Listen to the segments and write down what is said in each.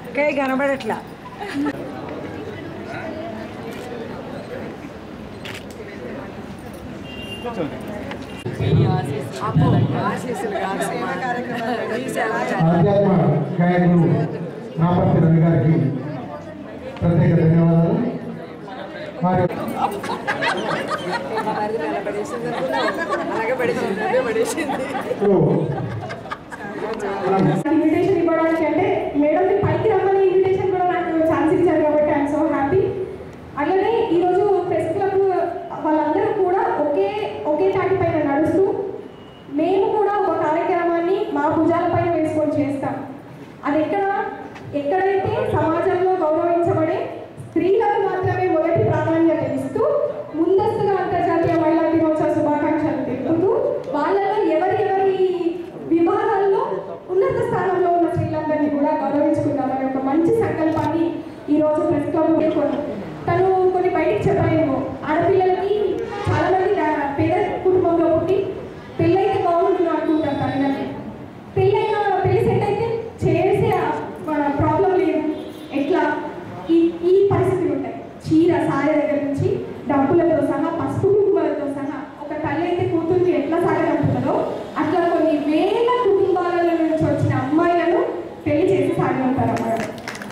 కై కనబడట్లా ఆశీస్సులు కాదు సేవా కార్యక్రమాలు ఈ సేవా ఆధ్యాత్మ గాయకులు నాపర్తి రవి గారికి ప్రత్యేక ధన్యవాదాలు వారి మరి నిలబడేసింది అలాగే పడేసింది అదే పడేసింది ఇప్పుడు మనం ఇన్విటేషన్ ఇవ్వడానికి అంటే మేడంని పైకి రమ్మని ఇన్విటేషన్ కూడా నాకు ఛాన్స్ ఇచ్చారు కాబట్టి ఐఎమ్ సో హ్యాపీ అలానే ఈరోజు ప్రెస్ క్లబ్ వాళ్ళందరూ కూడా ఒకే ఒకే తాటి పైన నడుస్తూ మేము కూడా ఒక కార్యక్రమాన్ని మా భుజాలపైన వేసుకొని చేస్తాం అది ఎక్కడ ఎక్కడైతే సమాజంలో గౌరవించబడే స్త్రీలకు మాత్రమే మొదటి ప్రాధాన్యత ఇస్తూ ముందస్తుగా అంతర్జాతీయ మహిళా దినోత్సవ శుభాకాంక్షలు తెలుపుతూ వాళ్ళలో ఎవరి ఎవరి విభాగాల్లో ఉన్నత స్థానంలో ఉన్న స్త్రీలందరినీ కూడా గౌరవించుకుందామనే ఒక మంచి సంకల్పాన్ని ఈ రోజు ప్రెస్ క్లబ్ పేర్కొంది తను కొన్ని బయటికి చెప్పలేము ఆడపిల్లలకి చాలా మంది డా- పేద కుటుంబంలో పుట్టి పెళ్ళైతే బాగుంటుంది అనుకుంటారు తల్లిదండ్రులు పెళ్ళైన పెళ్లి సెట్ అయితే చేసే ప్రాబ్లం లేదు ఎట్లా ఈ ఈ పరిస్థితులు ఉంటాయి చీర సారె దగ్గర నుంచి డబ్బులతో సహా పసుపు కుంకుమలతో సహా ఒక తల్లి అయితే కూతుర్ని ఎట్లా సాగనంపుతుందో అట్లా కొన్ని వేల కుటుంబాలలో నుంచి వచ్చిన అమ్మాయిలను పెళ్లి చేసి సాగనంటారు అన్నమాట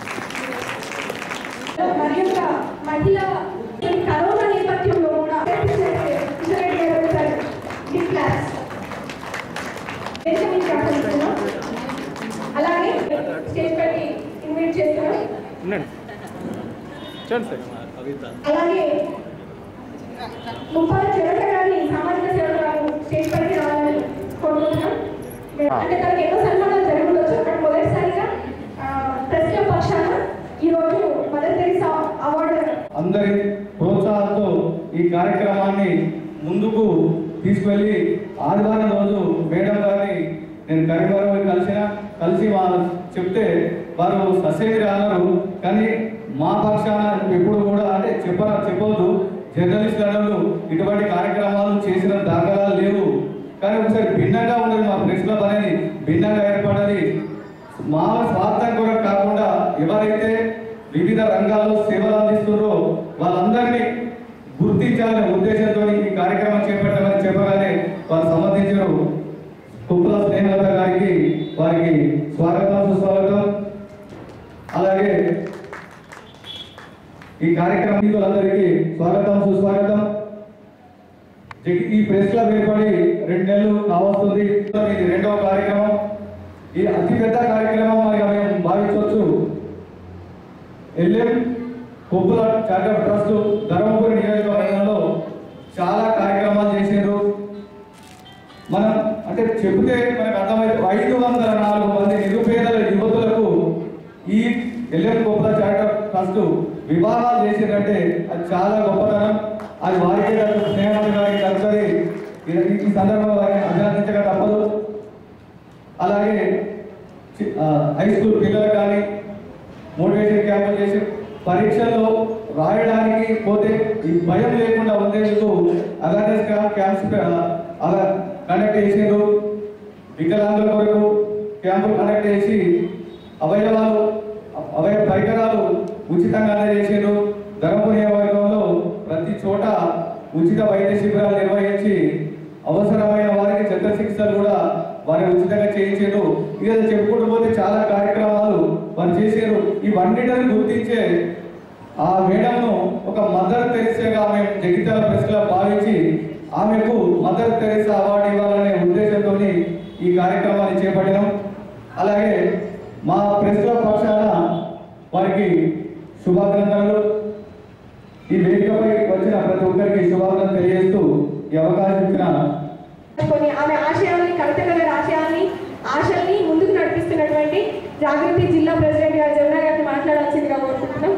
మరి యొక్క మహిళ ఈ కరోనా నేపథ్యంలో కూడా క్లాస్ దేశం ఆహ్వానిస్తున్నాం అలాగే స్టేజ్ పైకి ఇన్వైట్ చేస్తున్నాం అలాగే ముప్పాల చిరక గారిని సామాజిక సేవకురాలు స్టేజ్ పైకి రావాలని కోరుకుంటున్నాం అంటే తనకి ఎన్నో సన్మానాలు జరుగుతుండొచ్చు బట్ మొదటిసారిగా ప్రెస్ క్లబ్ పక్షాన ఈరోజు మదర్ తెరిసా అవార్డు అందరి ప్రోత్సాహంతో ఈ కార్యక్రమాన్ని ముందుకు తీసుకెళ్ళి ఆదివారం రోజు మేడం గారిని నేను కరీంనగర్ కలిసిన కలిసి వాళ్ళు చెప్తే వారు ససేమిరి అన్నారు కానీ మా పక్షాన ఎప్పుడు కూడా అంటే చెప్ప చెప్పవద్దు జర్నలిస్ట్ అన్నారు ఇటువంటి కార్యక్రమాలు చేసిన దాఖలాలు లేవు కానీ ఒకసారి భిన్నంగా ఉండదు మా ప్రెస్ క్లబ్ అనేది భిన్నంగా ఏర్పడాలి మా స్వార్థం కూడా కాకుండా ఎవరైతే వివిధ రంగాల్లో సేవలు అందిస్తున్నారో వాళ్ళందరినీ గుర్తించాలనే ఉద్దేశంతో ఈ కార్యక్రమం చేపట్టామని చెప్పగానే వారు సమర్థించారు కుప్పల స్నేహలత గారికి వారికి స్వాగతం సుస్వాగతం అలాగే ఈ కార్యక్రమానికి స్వాగతం సుస్వాగతం జగి- ఈ ప్రెస్ క్లబ్ ఏర్పడి రెండు నెలలు కావస్తుంది ఇది రెండవ కార్యక్రమం ఈ అతిపెద్ద కార్యక్రమం అని మేము భావించవచ్చు LM Koppula charitable trust Dharmapuri నియోజకవర్గంలో చాలా కార్యక్రమాలు చేశారు మనం అంటే చెబితే మనకు అర్థమైతే ఐదు వందల నాలుగు మంది నిరుపేదల యువతులకు ఈ ఎల్ఎం కొప్పుల చారిటబుల్ ట్రస్ట్ వివాహాలు చేసిందంటే అది చాలా గొప్పతనం అది వారికి దక్కు- స్నేహం గారికి దక్కుతుంది ఈ- ఈ సందర్భంలో వారిని అభినందించక తప్పదు అలాగే చి- ఆ, హై స్కూల్ పిల్లలు కానీ మోటివేషన్ క్యాంపులు చేసి పరీక్షల్లో రాయడానికి పోతే ఈ భయం లేకుండా ఉండేందుకు అవేర్నెస్ క్యాంప్స్ అలా కండక్ట్ చేసిండ్రు వికలాంగుల కొరకు క్యాంపులు కండక్ట్ చేసి అవయవాలు అవయవ పరికరాలు ఉచితంగా అందజేసిండ్రు ధర్మపురి నియోజకవర్గంలో ప్రతి చోట ఉచిత వైద్య శిబిరాలు నిర్వహించి అవసరమైన వారికి చికిత్సలు కూడా వారి ఉచితంగా చేయించారు ఇక చెప్పుకుంటూ పోతే చాలా కార్యక్రమాలు వారు చేశారు ఇవన్నిటిని గుర్తించే ఆ మేడంను ఒక మదర్ తెరిసేగా మేము జగిత్యాల ప్రెస్ క్లబ్ భావించి ఆమెకు మదర్ తెరిసా అవార్డు ఇవ్వాలనే ఉద్దేశంతో ఈ కార్యక్రమాన్ని చేపట్టినాం అలాగే మా ప్రెస్ క్లబ్ పక్షాన వారికి శుభాకాంక్షలు ఈ వేదికపై వచ్చిన ప్రతి ఒక్కరికి శుభాకాంక్షలు తెలియజేస్తూ ఈ అవకాశం ఇచ్చిన కొన్ని ఆమె ఆశయాల్ని కవిత గారి ఆశయాల్ని ఆశల్ని ముందుకు నడిపిస్తున్నటువంటి జాగృతి జిల్లా ప్రెసిడెంట్ గారు జమున గారిని మాట్లాడాల్సిందిగా కోరుకుంటున్నాం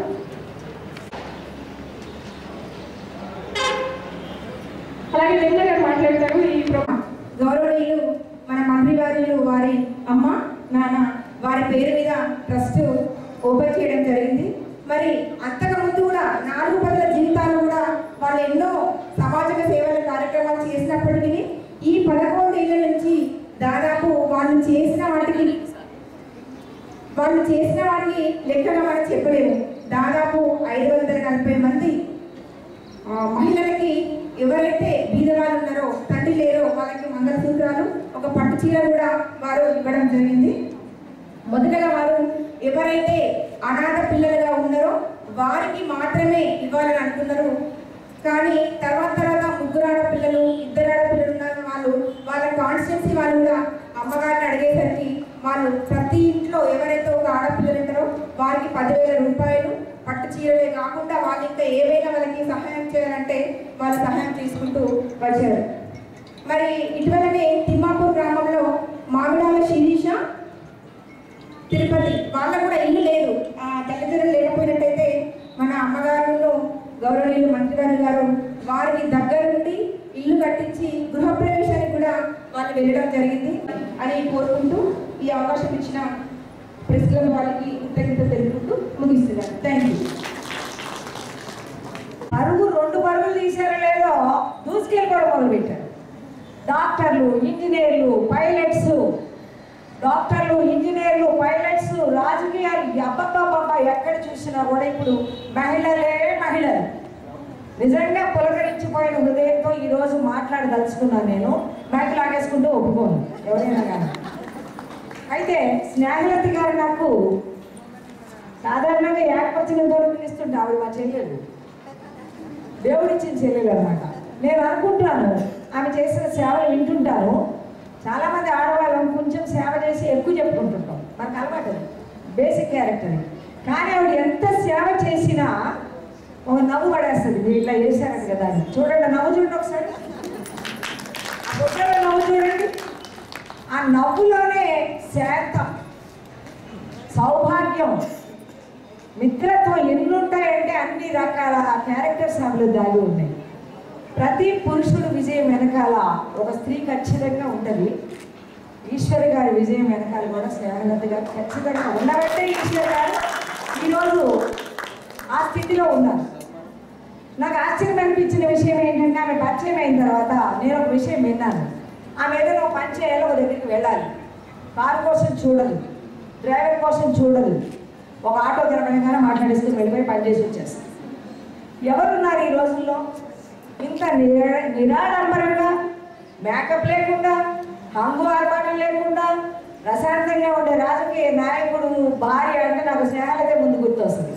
అలాగే జమున గారు మాట్లాడతారు ఈ ప్రోగ్రామ్ గౌరవనీయులు మన మంత్రివర్యులు వారి అమ్మ నాన్న వారి పేరు మీద ట్రస్ట్ ఓపెన్ చేయడం జరిగింది మరి అంతకు ముందు కూడా నాలుగు పదుల జీవితాలు కూడా వాళ్ళు ఎన్నో సామాజిక సేవల కార్యక్రమాలు చేసినప్పటికీ ఈ పదకొండు ఏళ్ళ నుంచి దాదాపు వాళ్ళు చేసిన వాటికి వాళ్ళు వాళ్ళు చేసిన వారికి లెక్కగా మనం చెప్పలేము దాదాపు ఐదు వందల నలభై మంది ఆ, మహిళలకి ఎవరైతే బీదవాళ్ళు ఉన్నారో తండ్రి లేరో వాళ్ళకి మంగళసూత్రాలు ఒక పట్టు చీర కూడా వారు ఇవ్వడం జరిగింది మొదటగా వారు ఎవరైతే అనాథ పిల్లలుగా ఉన్నారో వారికి మాత్రమే ఇవ్వాలని అనుకున్నారు కానీ తర్వాత తర్వాత ముగ్గురు ఆడపిల్లలు ఇద్దరు ఆడపిల్లలు ఉన్న వాళ్ళు వాళ్ళ కాన్స్టిట్యున్సీ వాళ్ళు కూడా అమ్మగారిని అడిగేసరికి వాళ్ళు ప్రతి ఇంట్లో ఎవరైతే ఒక ఆడపిల్లలు ఉంటారో వారికి పదివేల రూపాయలు పట్టు చీరలే కాకుండా వాళ్ళు ఇంకా ఏవైనా వాళ్ళకి సహాయం చేయాలంటే వాళ్ళు సహాయం తీసుకుంటూ వచ్చారు మరి ఇటీవలనే తిమ్మాపూర్ గ్రామంలో మామిడాల శిరీష తిరుపతి వాళ్ళకు కూడా ఇల్లు లేదు ఆ తల్లిదండ్రులు లేకపోయినట్టయితే మన అమ్మగారును గౌరవనీయులు మంత్రిగారు గారు వారికి దగ్గర నుండి ఇల్లు కట్టించి గృహప్రవేశానికి కూడా వాళ్ళు వెళ్ళడం జరిగింది అని కోరుకుంటూ ఈ అవకాశం ఇచ్చిన ప్రెస్ క్లబ్ వారికి కృతజ్ఞత తెలుపుకుంటూ ముగిస్తున్నాను థ్యాంక్ యూ పరుగు రెండు పరుగులు తీసారో లేదో దూసుకెళ్ళిపోవడం మొదలుపెట్టారు డాక్టర్లు ఇంజనీర్లు పైలట్స్ డాక్టర్లు ఇంజనీర్లు పైలట్స్ రాజకీయాలు అబ్బబ్బబ్బబ్బా ఎక్కడ చూసినా కూడా ఇప్పుడు మహిళలే మహిళలు నిజంగా పులకరించిపోయిన హృదయంతో ఈరోజు మాట్లాడదలుచుకున్నాను నేను మైక్ లాగేసుకుంటూ ఒప్పుకోను ఎవరైనా కానీ అయితే స్నేహలత గారు నాకు సాధారణంగా ఏకపరిచిన పిలుస్తుంటే ఆవిడ మా చెల్లెలు దేవుడిచ్చిన చెల్లెలు అనమాట నేను అనుకుంటాను ఆమె చేసిన సేవలు వింటుంటాను చాలా మంది ఆడవాళ్ళం కొంచెం సేవ చేసి ఎక్కువ చెప్పుకుంటుంటాం మనకు అలవాటు అది. బేసిక్ క్యారెక్టర్ అది. కానీ ఆవిడ ఎంత సేవ చేసినా ఒక నవ్వు పడేస్తుంది మీరు ఇట్లా చేశారని కదా అని చూడండి ఆ నవ్వు చూడండి ఒకసారి ఆ బుట్టలో నవ్వు చూడండి ఆ నవ్వులోనే శాంతం సౌభాగ్యం మిత్రత్వం ఎన్ని ఉంటాయంటే అన్ని రకాల క్యారెక్టర్స్ అందులో దాగి ఉన్నాయి ప్రతి పురుషుడు విజయం వెనకాల ఒక స్త్రీ ఖచ్చితంగా ఉంటుంది ఈశ్వరి గారి విజయం వెనకాల కూడా స్నేహలత గారు ఖచ్చితంగా ఉండబట్టే ఈశ్వర్ గారు ఈరోజు ఆ స్థితిలో ఉన్నారు నాకు ఆశ్చర్యం అనిపించిన విషయం ఏంటంటే ఆమె పరిచయం అయిన తర్వాత నేను ఒక విషయం విన్నాను ఆమె ఏదైనా ఒక పని చేయాలో ఒక దగ్గరికి వెళ్ళాలి కారు కోసం చూడదు డ్రైవర్ కోసం చూడదు ఒక ఆటో కనబడంగానే మాట్లాడిస్తూ వెళ్ళిపోయి పని చేసి వచ్చేస్తుంది ఎవరున్నారు ఈ రోజుల్లో ఇంత నిరా నిరాడంబరంగా మేకప్ లేకుండా హంగు ఆర్భాటం లేకుండా ప్రశాంతంగా ఉండే రాజకీయ నాయకుడు భార్య అంటే నాకు స్నేహాలకే ముందు గుర్తొస్తుంది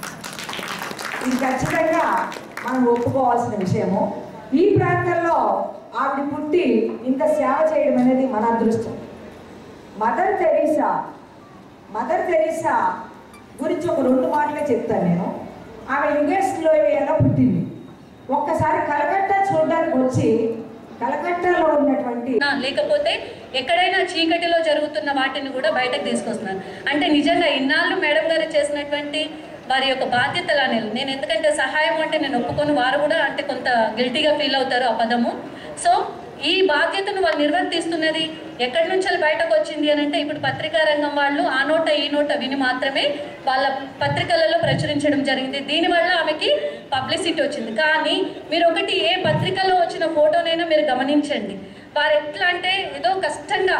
ఇది ఖచ్చితంగా మనం ఒప్పుకోవాల్సిన విషయము ఈ ప్రాంతంలో ఆవిడ పుట్టి ఇంత సేవ చేయడం అనేది మన అదృష్టం మదర్ తెరీసా మదర్ తెరీసా గురించి ఒక రెండు మాటలే చెప్తాను నేను ఆమె యుగేస్లో ఎలా పుట్టింది ఒక్కసారి కలకత్తా చూడడానికి వచ్చి కలకత్తాలో ఉన్నటువంటి నా లేకపోతే ఎక్కడైనా చీకటిలో జరుగుతున్న వాటిని కూడా బయటకు తీసుకొస్తున్నారు అంటే నిజంగా ఇన్నాళ్ళు మేడం గారు చేసినటువంటి వారి యొక్క బాధ్యతలు అనేది నేను ఎందుకంటే సహాయం అంటే నేను ఒప్పుకొని వారు కూడా అంటే కొంత గిల్టీగా ఫీల్ అవుతారు ఆ పదము సో ఈ బాధ్యతను వాళ్ళు నిర్వర్తిస్తున్నది ఎక్కడి నుంచి అది బయటకు వచ్చింది అని అంటే ఇప్పుడు పత్రికా రంగం వాళ్ళు ఆ నోట ఈ నోట విని మాత్రమే వాళ్ళ పత్రికలలో ప్రచురించడం జరిగింది దీనివల్ల ఆమెకి పబ్లిసిటీ వచ్చింది కానీ మీరు ఒకటి ఏ పత్రికలో వచ్చిన ఫోటోనైనా మీరు గమనించండి వారు ఎట్లా అంటే ఏదో కష్టంగా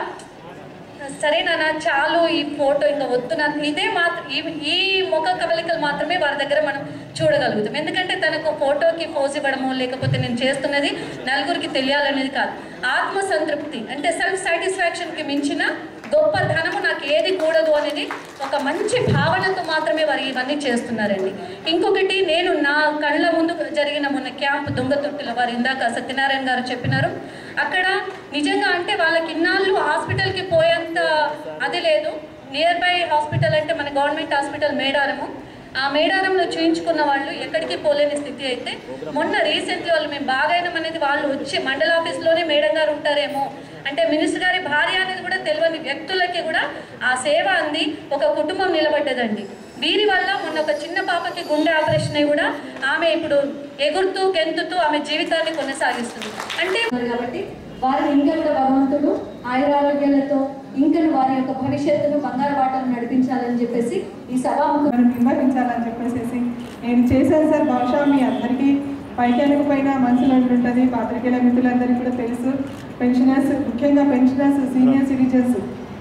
సరే నాన్న చాలు ఈ ఫోటో ఇంకా వద్దు నాకు ఇదే మాత్రం ఈ ఈ ముఖ కవలికలు మాత్రమే వారి దగ్గర మనం చూడగలుగుతాం ఎందుకంటే తనకు ఫోటోకి పోజ్ ఇవ్వడము లేకపోతే నేను చేస్తున్నది నలుగురికి తెలియాలనేది కాదు ఆత్మ సంతృప్తి అంటే సెల్ఫ్ సాటిస్ఫాక్షన్కి మించిన గొప్ప ధనము నాకు ఏది కూడదు అనేది ఒక మంచి భావనతో మాత్రమే వారు ఇవన్నీ చేస్తున్నారండి ఇంకొకటి నేను నా కళ్ళ ముందు జరిగిన మొన్న క్యాంప్ దొంగతుట్టుల వారు ఇందాక సత్యనారాయణ గారు చెప్పినారు అక్కడ నిజంగా అంటే వాళ్ళకి ఇన్నాళ్ళు హాస్పిటల్కి పోయేంత అది లేదు నియర్ బై హాస్పిటల్ అంటే మన గవర్నమెంట్ హాస్పిటల్ మేడారము ఆ మేడారంలో చూయించుకున్న వాళ్ళు ఎక్కడికి పోలేని స్థితి అయితే మొన్న రీసెంట్లీ వాళ్ళు మేము బాగైనాం అనేది వాళ్ళు వచ్చి మండల ఆఫీస్లోనే మేడం గారు ఉంటారేమో అంటే మినిస్టర్ గారి భార్య అనేది కూడా తెలియని వ్యక్తులకి కూడా ఆ సేవ అంది ఒక కుటుంబం నిలబడ్డదండి వీరి వల్ల మొన్న ఒక చిన్న పాపకి గుండె ఆపరేషన్ అయి కూడా ఆమె ఇప్పుడు ఎగురుతూ గెంతుతూ ఆమె జీవితాన్ని కొనసాగిస్తుంది అంటే ఉన్నారు కాబట్టి వారిని ఇంకా కూడా భగవంతుడు ఆయురారోగ్యాలతో ఇంకా వారి యొక్క భవిష్యత్తును బంగారు బాటలు నడిపించాలని చెప్పేసి ఈ సభాముఖం మనం విమర్శించాలని చెప్పేసి నేను చేశాను సార్ బహుశా మీ అందరికీ పైకి వెళ్ళకపోయినా మనసులో ఉంటుంది పాత్రికేయుల మిత్రులందరికీ కూడా తెలుసు పెన్షనర్స్ ముఖ్యంగా పెన్షనర్స్ సీనియర్ సిటిజన్స్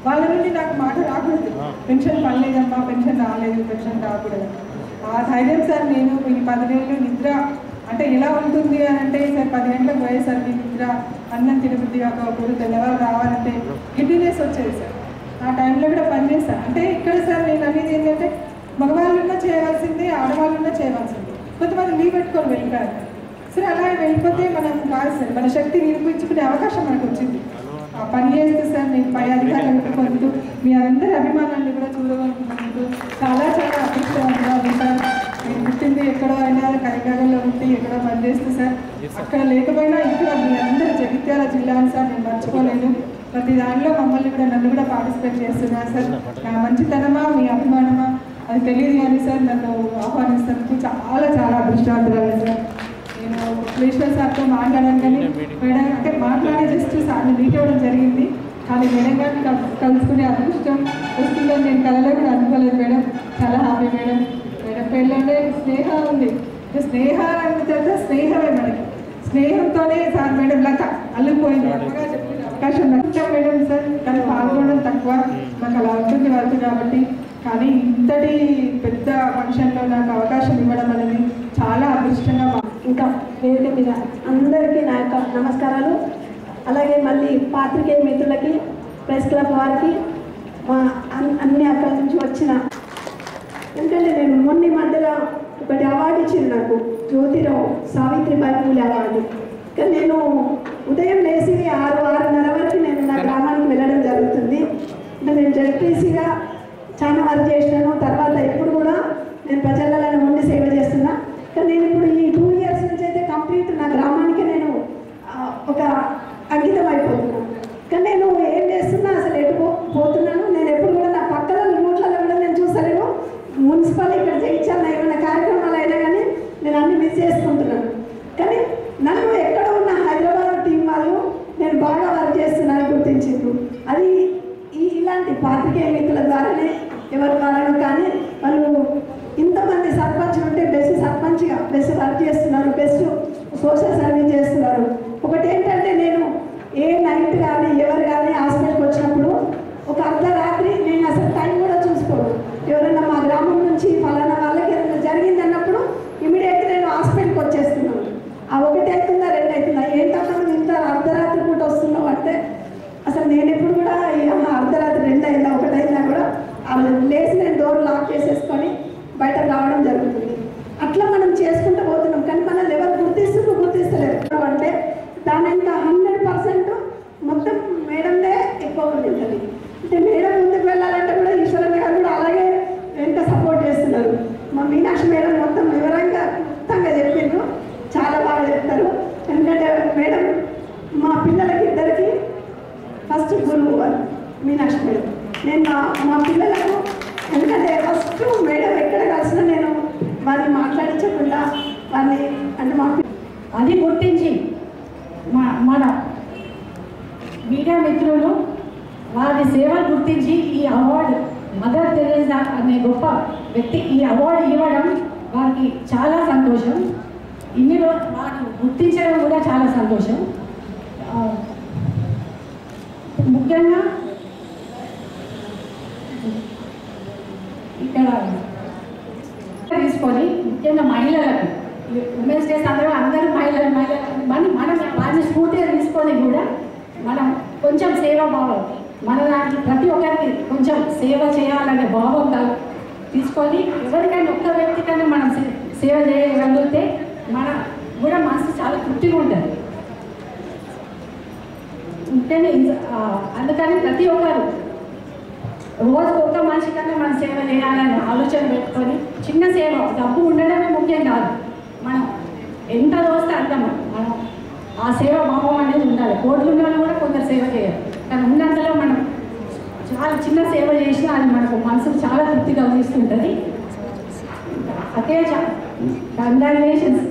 వాళ్ళ నుండి నాకు మాట రాకూడదు పెన్షన్ పడలేదమ్మా పెన్షన్ రాలేదు పెన్షన్ రాకూడదు ఆ ధైర్యం సార్ నేను ఈ పదివేలు నిద్ర అంటే ఎలా ఉంటుంది అని అంటే సార్ పది గంటలకు పోయేసరికి నిద్ర అన్నం తినబుద్ధి కాకపోతే తెల్లవారు రావాలంటే గిడ్డినెస్ వచ్చేది సార్ ఆ టైంలో కూడా పనిచేస్తాను అంటే ఇక్కడ సార్ నేను అనేది ఏంటంటే మగవాళ్ళున్నా చేయవలసిందే ఆడవాళ్ళున్నా చేయవలసిందే కొంతమంది లీవ్ పెట్టుకొని వెళ్ళిపోయారు సరే అలా వెళ్ళిపోతే మనం కాదు సార్ మన శక్తి నిరూపించుకునే అవకాశం మనకు వచ్చింది ఆ పని చేస్తే సార్ నేను పై అధికారులకు పొందుతూ మీ అందరి అభిమానాన్ని కూడా చూడగలుగుతున్నందుకు చాలా చాలా అదృష్టవంతుగా ఉంది సార్ నేను పుట్టింది ఎక్కడో అయినా కరికాగల్లో ఉంటే ఎక్కడో పనిచేస్తే సార్ అక్కడ లేకపోయినా ఇక్కడ మీ అందరి జగిత్యాల జిల్లా అని సార్ నేను మర్చిపోలేను ప్రతి దానిలో మమ్మల్ని కూడా నన్ను కూడా పార్టిసిపేట్ చేస్తున్నారు సార్ నా మంచితనమా మీ అభిమానమా అది తెలియదు కానీ సార్ నన్ను ఆహ్వానిస్తున్నందుకు చాలా చాలా అదృష్టవంతురాలు సార్ నేను విశ్వేశ్వర్ సార్తో మాట్లాడాను కానీ మేడం అంటే మాట్లాడే జస్ట్ సార్ని మీట్ అవ్వడం జరిగింది కానీ మేడం గారిని కల్- కలుసుకునే అదృష్టం వస్తుందని నేను కలలో కూడా అనుకోలేదు మేడం చాలా హ్యాపీ మేడం మేడం పేర్లోనే స్నేహ ఉంది అంటే స్నేహ అన్న తర్వాత స్నేహమే మనకి స్నేహంతోనే సార్ మేడం లత అల్లుకుపోయింది అమ్మగా చెప్పిన అవకాశం నచ్చం మేడం సార్ కానీ పాల్గొనడం తక్కువ మాకు అలా ఉంటుంది వర్క్ కాబట్టి కానీ ఇంతటి పెద్ద ఫంక్షన్లో నాకు అవకాశం ఇవ్వడం అనేది చాలా అదృష్టంగా భావిస్తున్నాను. ఇంకా వేదిక మీద అందరికీ నా యొక్క నమస్కారాలు అలాగే మళ్ళీ పాత్రికేయ మిత్రులకి ప్రెస్ క్లబ్ వారికి మా అన్- అన్ని అక్కడి నుంచి వచ్చిన ఎందుకంటే నేను మొన్న మధ్యలో ఒకటి అవార్డు ఇచ్చింది నాకు జ్యోతిరావు సావిత్రిబాయి పూలే అవార్డు కానీ నేను ఉదయం లేచి ఆరు ఆరున్నర వరకు నేను నా గ్రామానికి వెళ్ళడం జరుగుతుంది అంటే నేను జడ్పీసీగా చాలా వర్క్ చేసినాను తర్వాత ఇప్పుడు కూడా నేను ప్రజలలో ఉండి సేవ చేస్తున్నా కానీ నేను ఇప్పుడు ఈ టూ ఇయర్స్ నుంచి అయితే కంప్లీట్ నా గ్రామానికి నేను ఆ, ఒక అంకితం అయిపోతున్నాను కానీ నేను ఏం చేస్తున్నా అసలు ఎటు పో- పోతున్నాను నేను ఎప్పుడు కూడా నా పక్కన రూట్లలో కూడా నేను చూసలేను మున్సిపల్ ఇక్కడ చేయించాను ఏమైనా కార్యక్రమాలు అయినా కానీ నేను అన్ని మిస్ చేసుకుంటున్నాను కానీ నన్ను ఎక్కడ ఉన్న హైదరాబాద్ టీం వాళ్ళు నేను బాగా వర్క్ చేస్తున్నాను గుర్తించిండ్రు అది ఈ ఇలాంటి పాత్రికేయ మిత్రుల ద్వారానే ఎవరి ద్వారానో కానీ వాళ్ళు ఇంతమంది సర్పంచ్ ఉంటే బెస్ట్ సర్పంచ్గా బెస్ట్ వర్క్ చేస్తున్నారు బెస్ట్ సోషల్ సర్వీస్ చేస్తున్నారు ఒకటి ఏంటంటే నేను ఏ నైట్ కానీ ఎవరు కానీ హాస్పిటల్కి వచ్చినప్పుడు ఒక అర్ధరాత్రి నేను అసలు టైం కూడా చూసుకోను ఎవరైనా మా గ్రామం నుంచి ఫలానా వాళ్ళకి ఏదైనా జరిగింది అన్నప్పుడు ఇమీడియట్గా నేను హాస్పిటల్కి వచ్చేస్తున్నాను ఆ ఒకటి అవుతుందా రెండు అవుతుందా ఏంటన్నా నువ్వు ఇంత అర్ధరాత్రి పూట వస్తున్నావు అంటే అసలు నేను ఎప్పుడు కూడా ఈ అమ్మ అర్ధరాత్రి రెండు అయిందా ఒకటి అయిందా కూడా వాళ్ళు లేచి నేను డోర్ లాక్ చేసేసుకొని బయట రావడం జరుగుతుంది అట్లా మనం చేసుకుంటూ పోతున్నాం కానీ మనల్ని ఎవరు గుర్తిస్తూ గుర్తిస్తలేరు అంటే దాని ఇంకా హండ్రెడ్ పర్సెంట్ మొత్తం మేడందే ఎక్కువ ఉంటుంది అంటే మేడం ముందుకు వెళ్ళాలంటే కూడా ఈశ్వరన్న గారు కూడా అలాగే వెంట సపోర్ట్ చేస్తున్నారు మా మీనాక్షి మేడం మొత్తం వివరంగా క్లుప్తంగా చెప్పిండ్రు చాలా బాగా చెప్తారు ఎందుకంటే మేడం మా పిల్లలకి ఇద్దరికి ఫస్ట్ గురువు వారు మీనాక్షి మేడం నేను మా మా పిల్లలకు ఎందుకంటే ఫస్ట్ మేడం ఎక్కడ కలిసినా నేను వారిని మాట్లాడించకుండా వారిని అంటే మా పి- అది గుర్తించి మా మన మీడియా మిత్రులు వారి సేవలు గుర్తించి ఈ అవార్డు మదర్ తెరేసా అనే గొప్ప వ్యక్తి ఈ అవార్డు ఇవ్వడం వారికి చాలా సంతోషం ఇన్ని రోజు వారు గుర్తించడం కూడా చాలా సంతోషం ఆ, ముఖ్యంగా ఇక్కడ తీసుకొని ముఖ్యంగా మహిళలకు ఉమెన్స్ డే సందర్భంగా అందరూ మహిళలు మహిళలు మనం మనం వారిని స్ఫూర్తిగా తీసుకొని కూడా మనం కొంచెం సేవ భావం మన దాంట్లో ప్రతి ఒక్కరికి కొంచెం సేవ చేయాలనే భావం కల- తీసుకొని ఎవరికైనా ఒక్క వ్యక్తికైనా మనం సే- సేవ చేయగలిగితే మన కూడా మనసు చాలా తృప్తిగా ఉంటుంది ఉంటేనే ఇది- ఆ, అందుకని ప్రతి ఒక్కరు రోజు ఒక్క మనిషి కన్నా మనం సేవ చేయాలని ఆలోచన పెట్టుకొని చిన్న సేవ డబ్బు ఉండడమే ముఖ్యం కాదు మనం ఎంత దోస్తే అంత మనం మనం ఆ సేవ భావం అనేది ఉండాలి కోట్లు ఉన్న వాళ్ళు కూడా కొందరు సేవ చేయాలి కానీ ఉన్నంతలో మనం చాలా చిన్న సేవ చేసినా అది మనకు మనసుకు చాలా తృప్తి కలిగిస్తుంటుంది అదే కంగ్రాచులేషన్స్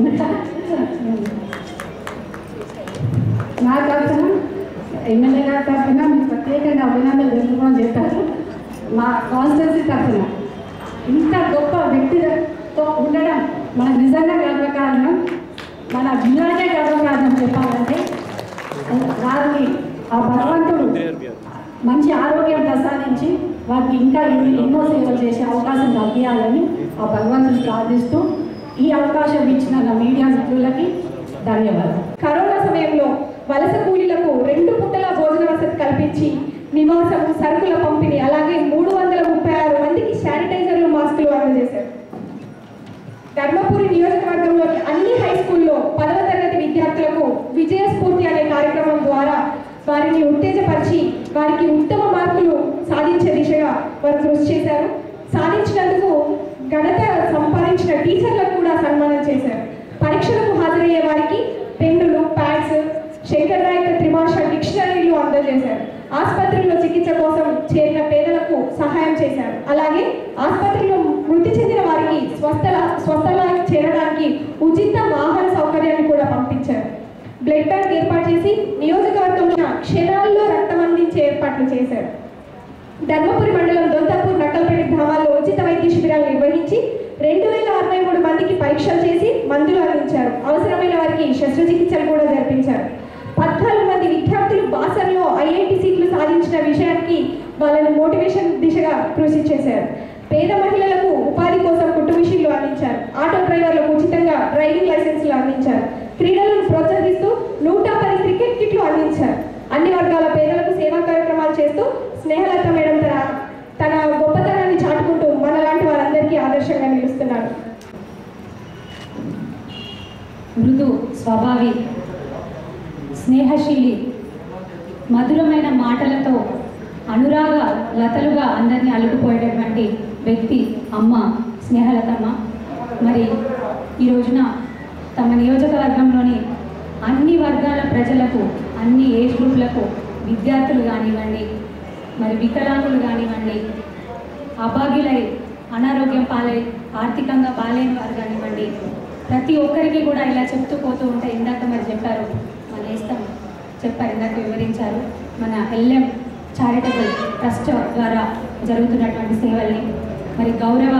నా తరఫున ఎమ్మెల్యే గారి తరఫున మీకు ప్రత్యేకంగా అభినందనలు తెలుపుకోమని చెప్పారు మా కాన్స్టిట్యున్సీ తరఫున ఇంత గొప్ప వ్యక్తితో ఉండడం మనకు నిజంగా గర్వకారణం మన జిల్లాకే గర్వకారణం చెప్పాలంటే వారిని ఆ భగవంతుడు మంచి ఆరోగ్యం ప్రసాదించి వారికి ఇంకా ఎన్ని ఎన్నో సేవలు చేసే అవకాశం కల్పించాలని ఆ భగవంతుని ప్రార్థిస్తూ ఈ అవకాశం ఇచ్చిన నా మీడియా మిత్రులకి ధన్యవాదాలు కరోనా సమయంలో వలస కూలీలకు రెండు పూటల భోజన వసతి కల్పించి నివాసము సరుకుల పంపిణీ అలాగే మూడు వందల ముప్పై ఆరు మందికి శానిటైజర్లు మాస్కులు అందజేశారు ధర్మపురి నియోజకవర్గంలోని అన్ని హై స్కూల్లో పదవ తరగతి విద్యార్థులకు విజయ స్ఫూర్తి అనే కార్యక్రమం ద్వారా వారిని ఉత్తేజపరిచి వారికి ఉత్తమ మార్కులు సాధించే దిశగా వారు కృషి చేశారు సాధించినందుకు ఘనత సంపాదించిన టీచర్లకు కూడా సన్మానం చేశారు పరీక్షలకు హాజరయ్యే వారికి పెన్నులు ప్యాడ్స్ శంకర్ నాయక త్రిభాష డిక్షనరీలు అందజేశారు ఆసుపత్రిలో చికిత్స కోసం చేరిన పేదలకు సహాయం చేశారు అలాగే ఆసుపత్రిలో మృతి చెందిన వారికి స్వస్థల స్వస్థలానికి చేరడానికి ఉచిత వాహన సౌకర్యాన్ని కూడా పంపించారు బ్లడ్ బ్యాంక్ ఏర్పాటు చేసి నియోజకవర్గంలో క్షణాల్లో రక్తం అందించే ఏర్పాట్లు చేశారు ధర్మపురి మండలం దొంతపూర్ నక్కలపేట గ్రామాల్లో ఉచిత వైద్య శిబిరాలు నిర్వహించి రెండు వేల అరవై మూడు మందికి పరీక్షలు చేసి మందులు అందించారు అవసరమైన వారికి శస్త్రచికిత్సలు కూడా జరిపించారు పద్నాలుగు మంది విద్యార్థులు బాసర్లో ఐఐటి సీట్లు సాధించిన విషయానికి వాళ్ళని మోటివేషన్ దిశగా కృషి చేశారు పేద మహిళలకు ఉపాధి కోసం కుట్టు మిషన్లు అందించారు ఆటో డ్రైవర్లకు ఉచితంగా డ్రైవింగ్ లైసెన్సులు అందించారు క్రీడలను ప్రోత్సహిస్తూ నూట పది క్రికెట్ కిట్లు అందించారు అన్ని వర్గాల పేదలకు సేవా కార్యక్రమాలు చేస్తూ స్నేహలత మేడం తన తన గొప్పతనాన్ని చాటుకుంటూ మనలాంటి వారందరికీ ఆదర్శంగా నిలుస్తున్నారు మృదు స్వభావి స్నేహశీలి మధురమైన మాటలతో అనురాగ లతలుగా అందరినీ అలుకుపోయేటటువంటి వ్యక్తి అమ్మ స్నేహలతమ్మ మరి ఈ రోజున తమ నియోజకవర్గంలోని అన్ని వర్గాల ప్రజలకు అన్ని ఏజ్ గ్రూపులకు విద్యార్థులు కానివ్వండి మరి వికలాంగులు కానివ్వండి అభాగ్యులై అనారోగ్యం పాలై ఆర్థికంగా బాలేని వారు కానివ్వండి ప్రతి ఒక్కరికి కూడా ఇలా చెప్తూ పోతూ ఉంటే ఇందాక మరి చెప్పారు మన నేస్తం చెప్పారు ఇందాక వివరించారు మన ఎల్ఎం చారిటబుల్ ట్రస్ట్ ద్వారా జరుగుతున్నటువంటి సేవల్ని మరి గౌరవ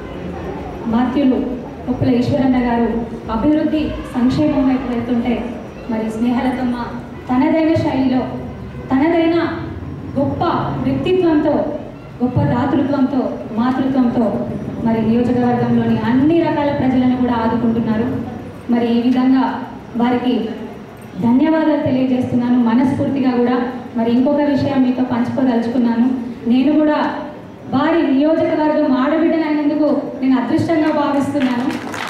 మాత్యులు ఉప్పుల ఈశ్వరన్న గారు అభివృద్ధి సంక్షేమం వైపు వెళ్తుంటే మరి స్నేహలతమ్మ తనదైన శైలిలో తనదైన గొప్ప వ్యక్తిత్వంతో గొప్ప దాతృత్వంతో మాతృత్వంతో మరి నియోజకవర్గంలోని అన్ని రకాల ప్రజలను కూడా ఆదుకుంటున్నారు మరి ఈ విధంగా వారికి ధన్యవాదాలు తెలియజేస్తున్నాను మనస్ఫూర్తిగా కూడా మరి ఇంకొక విషయం మీతో పంచుకోదలుచుకున్నాను నేను కూడా వారి నియోజకవర్గం ఆడబిడ్డనైనందుకు నేను అదృష్టంగా భావిస్తున్నాను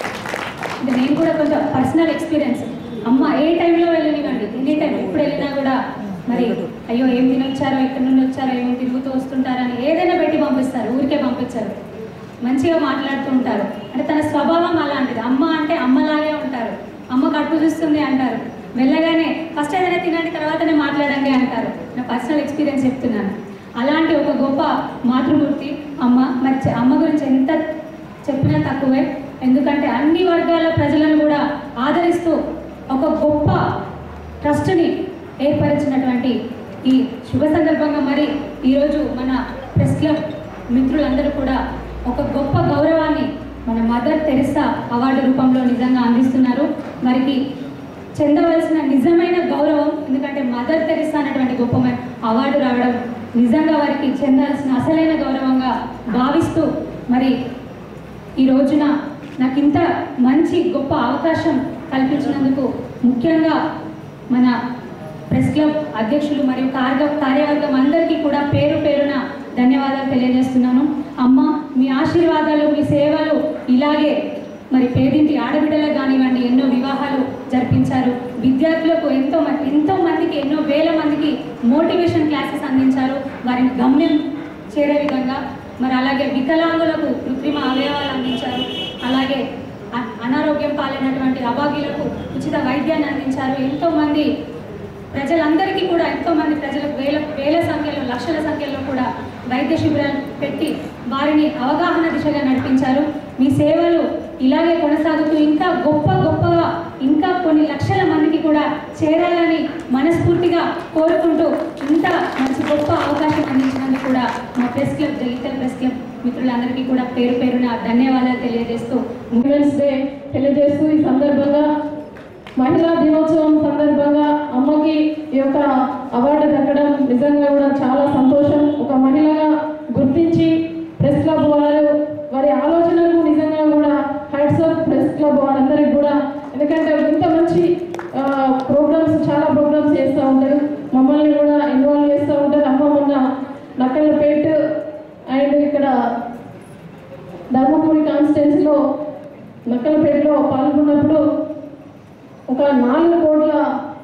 అంటే నేను కూడా కొంచెం పర్సనల్ ఎక్స్పీరియన్స్ అమ్మ ఏ టైంలో వెళ్ళనివ్వండి ఎనీ టైం ఎప్పుడు వెళ్ళినా కూడా మరి అయ్యో ఏం తినొచ్చారో ఎక్కడి నుండి వచ్చారో ఏం తిరుగుతూ వస్తుంటారని ఏదైనా పెట్టి పంపిస్తారు ఊరికే పంపించారు మంచిగా మాట్లాడుతూ ఉంటారు అంటే తన స్వభావం అలాంటిది అమ్మ అంటే అమ్మలాగే ఉంటారు అమ్మ కడుపు చూస్తుంది అంటారు వెళ్ళగానే ఫస్ట్ ఏదైనా తినండి తర్వాతనే మాట్లాడండి అంటారు నా పర్సనల్ ఎక్స్పీరియన్స్ చెప్తున్నాను అలాంటి ఒక గొప్ప మాతృమూర్తి అమ్మ మరి చె- అమ్మ గురించి ఎంత చెప్పినా తక్కువే ఎందుకంటే అన్ని వర్గాల ప్రజలను కూడా ఆదరిస్తూ ఒక గొప్ప ట్రస్ట్ని ఏర్పరిచినటువంటి ఈ శుభ సందర్భంగా మరి ఈరోజు మన ప్రెస్ క్లబ్ మిత్రులందరూ కూడా ఒక గొప్ప గౌరవాన్ని మన మదర్ తెరిసా అవార్డు రూపంలో నిజంగా అందిస్తున్నారు మరికి చెందవలసిన నిజమైన గౌరవం ఎందుకంటే మదర్ తెరిసా అన్నటువంటి గొప్ప అవార్డు రావడం నిజంగా వారికి చెందాల్సిన అసలైన గౌరవంగా భావిస్తూ మరి ఈ రోజున నాకు ఇంత మంచి గొప్ప అవకాశం కల్పించినందుకు ముఖ్యంగా మన ప్రెస్ క్లబ్ అధ్యక్షులు మరియు కార్య కార్యవర్గం అందరికీ కూడా పేరు పేరున ధన్యవాదాలు తెలియజేస్తున్నాను అమ్మ మీ ఆశీర్వాదాలు మీ సేవలు ఇలాగే మరి పేదింటి ఆడబిడ్డలకు కానివ్వండి ఎన్నో వివాహాలు జరిపించారు విద్యార్థులకు ఎంతో మంది ఎంతో మందికి ఎన్నో వేల మందికి మోటివేషన్ క్లాసెస్ అందించారు వారిని గమ్యం చేరే విధంగా మరి అలాగే వికలాంగులకు కృత్రిమ అవయవాలు అందించారు అలాగే అ- అనారోగ్యం పాలైనటువంటి అభాగ్యులకు ఉచిత వైద్యాన్ని అందించారు ఎంతో మంది ప్రజలందరికీ కూడా ఎంతో మంది ప్రజలకు వేల వేల సంఖ్యలో లక్షల సంఖ్యలో కూడా వైద్య శిబిరాలు పెట్టి వారిని అవగాహన దిశగా నడిపించారు మీ సేవలు ఇలాగే కొనసాగుతూ ఇంకా గొప్ప గొప్పగా ఇంకా కొన్ని లక్షల మందికి కూడా చేరాలని మనస్ఫూర్తిగా కోరుకుంటూ ఇంత మంచి గొప్ప అవకాశం అందించినందుకు కూడా మా press club Jagtial press club మిత్రులందరికీ కూడా పేరు పేరున ధన్యవాదాలు తెలియజేస్తూ ఉమెన్స్ డే తెలియజేస్తూ ఈ సందర్భంగా మహిళా దినోత్సవం సందర్భంగా అమ్మకి ఈ యొక్క అవార్డు దక్కడం నిజంగా కూడా చాలా సంతోషం ఒక మహిళగా గుర్తించి ప్రెస్ క్లబ్ వారు వారి ఆలోచనలకు నిజంగా కూడా హైట్స్ ఆఫ్ ప్రెస్ క్లబ్ వారందరికీ కూడా ఎందుకంటే ఇంత మంచి ప్రోగ్రామ్స్ చాలా ప్రోగ్రామ్స్ చేస్తూ ఉంటారు మమ్మల్ని కూడా ఇన్వాల్వ్ చేస్తూ ఉంటారు అమ్మ మొన్న నక్కలపేట అండ్ ఇక్కడ ధర్మపురి కాన్స్టిట్యున్సీలో నక్కలపేటలో పాల్గొన్నప్పుడు ఒక నాలుగు కోట్ల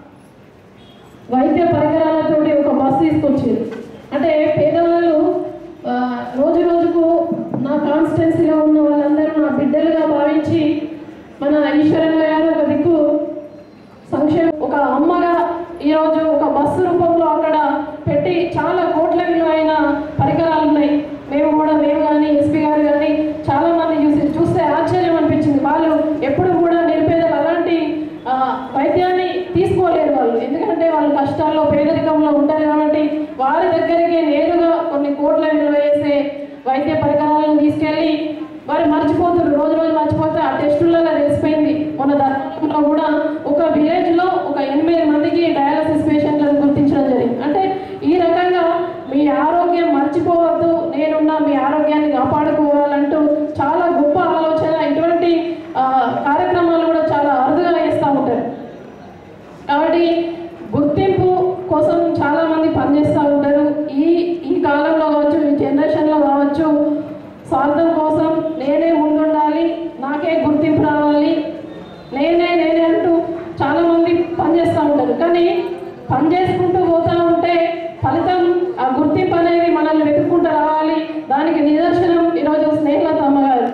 వైద్య పరికరాలతోటి ఒక బస్సు తీసుకొచ్చారు అంటే పేదవాళ్ళు ఆ, రోజు రోజుకు నా కాన్స్టిట్యున్సీలో ఉన్న వాళ్ళందరూ నా బిడ్డలుగా భావించి మన ఈశ్వరంగా గారు ఒక దిక్కు సంక్షేమ ఒక అమ్మగా ఈరోజు ఒక బస్సు రూపంలో అక్కడ పెట్టి చాలా కోట్ల విలువైన పరికరాలు ఉన్నాయి మేము కూడా మేము కానీ ఎస్పీ గారు కానీ చాలా మంది చూసి చూస్తే ఆశ్చర్యం అనిపించింది వాళ్ళు ఎప్పుడు కూడా నిరుపేదలు అలాంటి ఆ, వైద్యాన్ని తీసుకోలేరు వాళ్ళు ఎందుకంటే వాళ్ళు కష్టాల్లో పేదరికంలో ఉంటారు కాబట్టి వారి దగ్గరికి నేరుగా కొన్ని కోట్ల విలువ వేసే వైద్య పరికరాలను తీసుకెళ్ళి వారు మర్చిపోతారు రోజు రోజు మర్చిపోతే ఆ టెస్టులలో తెలిసిపోయింది మన ధర్మంలో కూడా ఒక విలేజ్ లో ఒక ఎనిమిది మందికి డయాలసిస్ పేషెంట్లను గుర్తించడం జరిగింది అంటే ఈ రకంగా మీ ఆరోగ్యం మర్చిపోవద్దు నేనున్నా మీ ఆరోగ్యాన్ని కాపాడుకోవాలంటూ చాలా గొప్ప ఆలోచన ఇటువంటి ఆ, కార్యక్రమాలు కూడా చాలా అరుదుగా చేస్తూ ఉంటారు కాబట్టి గుర్తింపు కోసం చాలా మంది పనిచేస్తూ ఉంటారు ఈ ఈ కాలంలో కావచ్చు ఈ జనరేషన్లో కావచ్చు స్వార్థం కోసం నేనే ముందుండాలి నాకే గుర్తింపు రావాలి నేనే నేనే అంటూ చాలా మంది పనిచేస్తూ ఉంటారు కానీ పని చేసుకుంటూ పోతూ ఉంటే ఫలితం ఆ గుర్తింపు అనేది మనల్ని వెతుక్కుంటూ రావాలి దానికి నిదర్శనం ఈరోజు స్నేహలత అమ్మగారు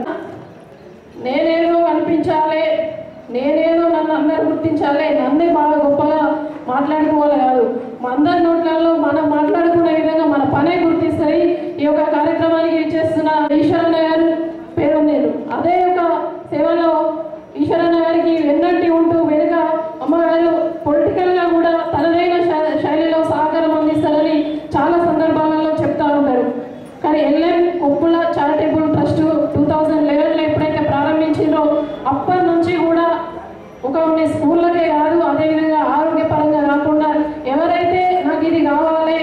నేనేదో అనిపించాలి నేనేదో నన్ను అందరు గుర్తించాలి నన్నే బాగా గొప్పగా మాట్లాడుకోవాలి కాదు మా అందరి నోట్లలో మనం మాట్లాడుకునే విధంగా మన పనే గుర్తిస్తాయి ఈ యొక్క కార్యక్రమానికి ఇచ్చేస్తున్న ఈశ్వరన్న గారు పేరు నేను అదే ఒక సేవలో ఈశ్వరన్న గారికి వెన్నంటి ఉంటూ వెనుక అమ్మగారు పొలిటికల్గా కూడా తనదైన శై- శైలిలో సహకారం అందిస్తారని చాలా సందర్భాలలో చెప్తా ఉంటారు కానీ LM Koppula charitable trust two thousand లెవెన్లో ఎప్పుడైతే ప్రారంభించిందో అప్పటి నుంచి కూడా ఒక కొన్ని స్కూళ్ళకే కాదు అదేవిధంగా ఆరోగ్యపరంగా కాకుండా ఎవరైతే నాకు ఇది కావాలి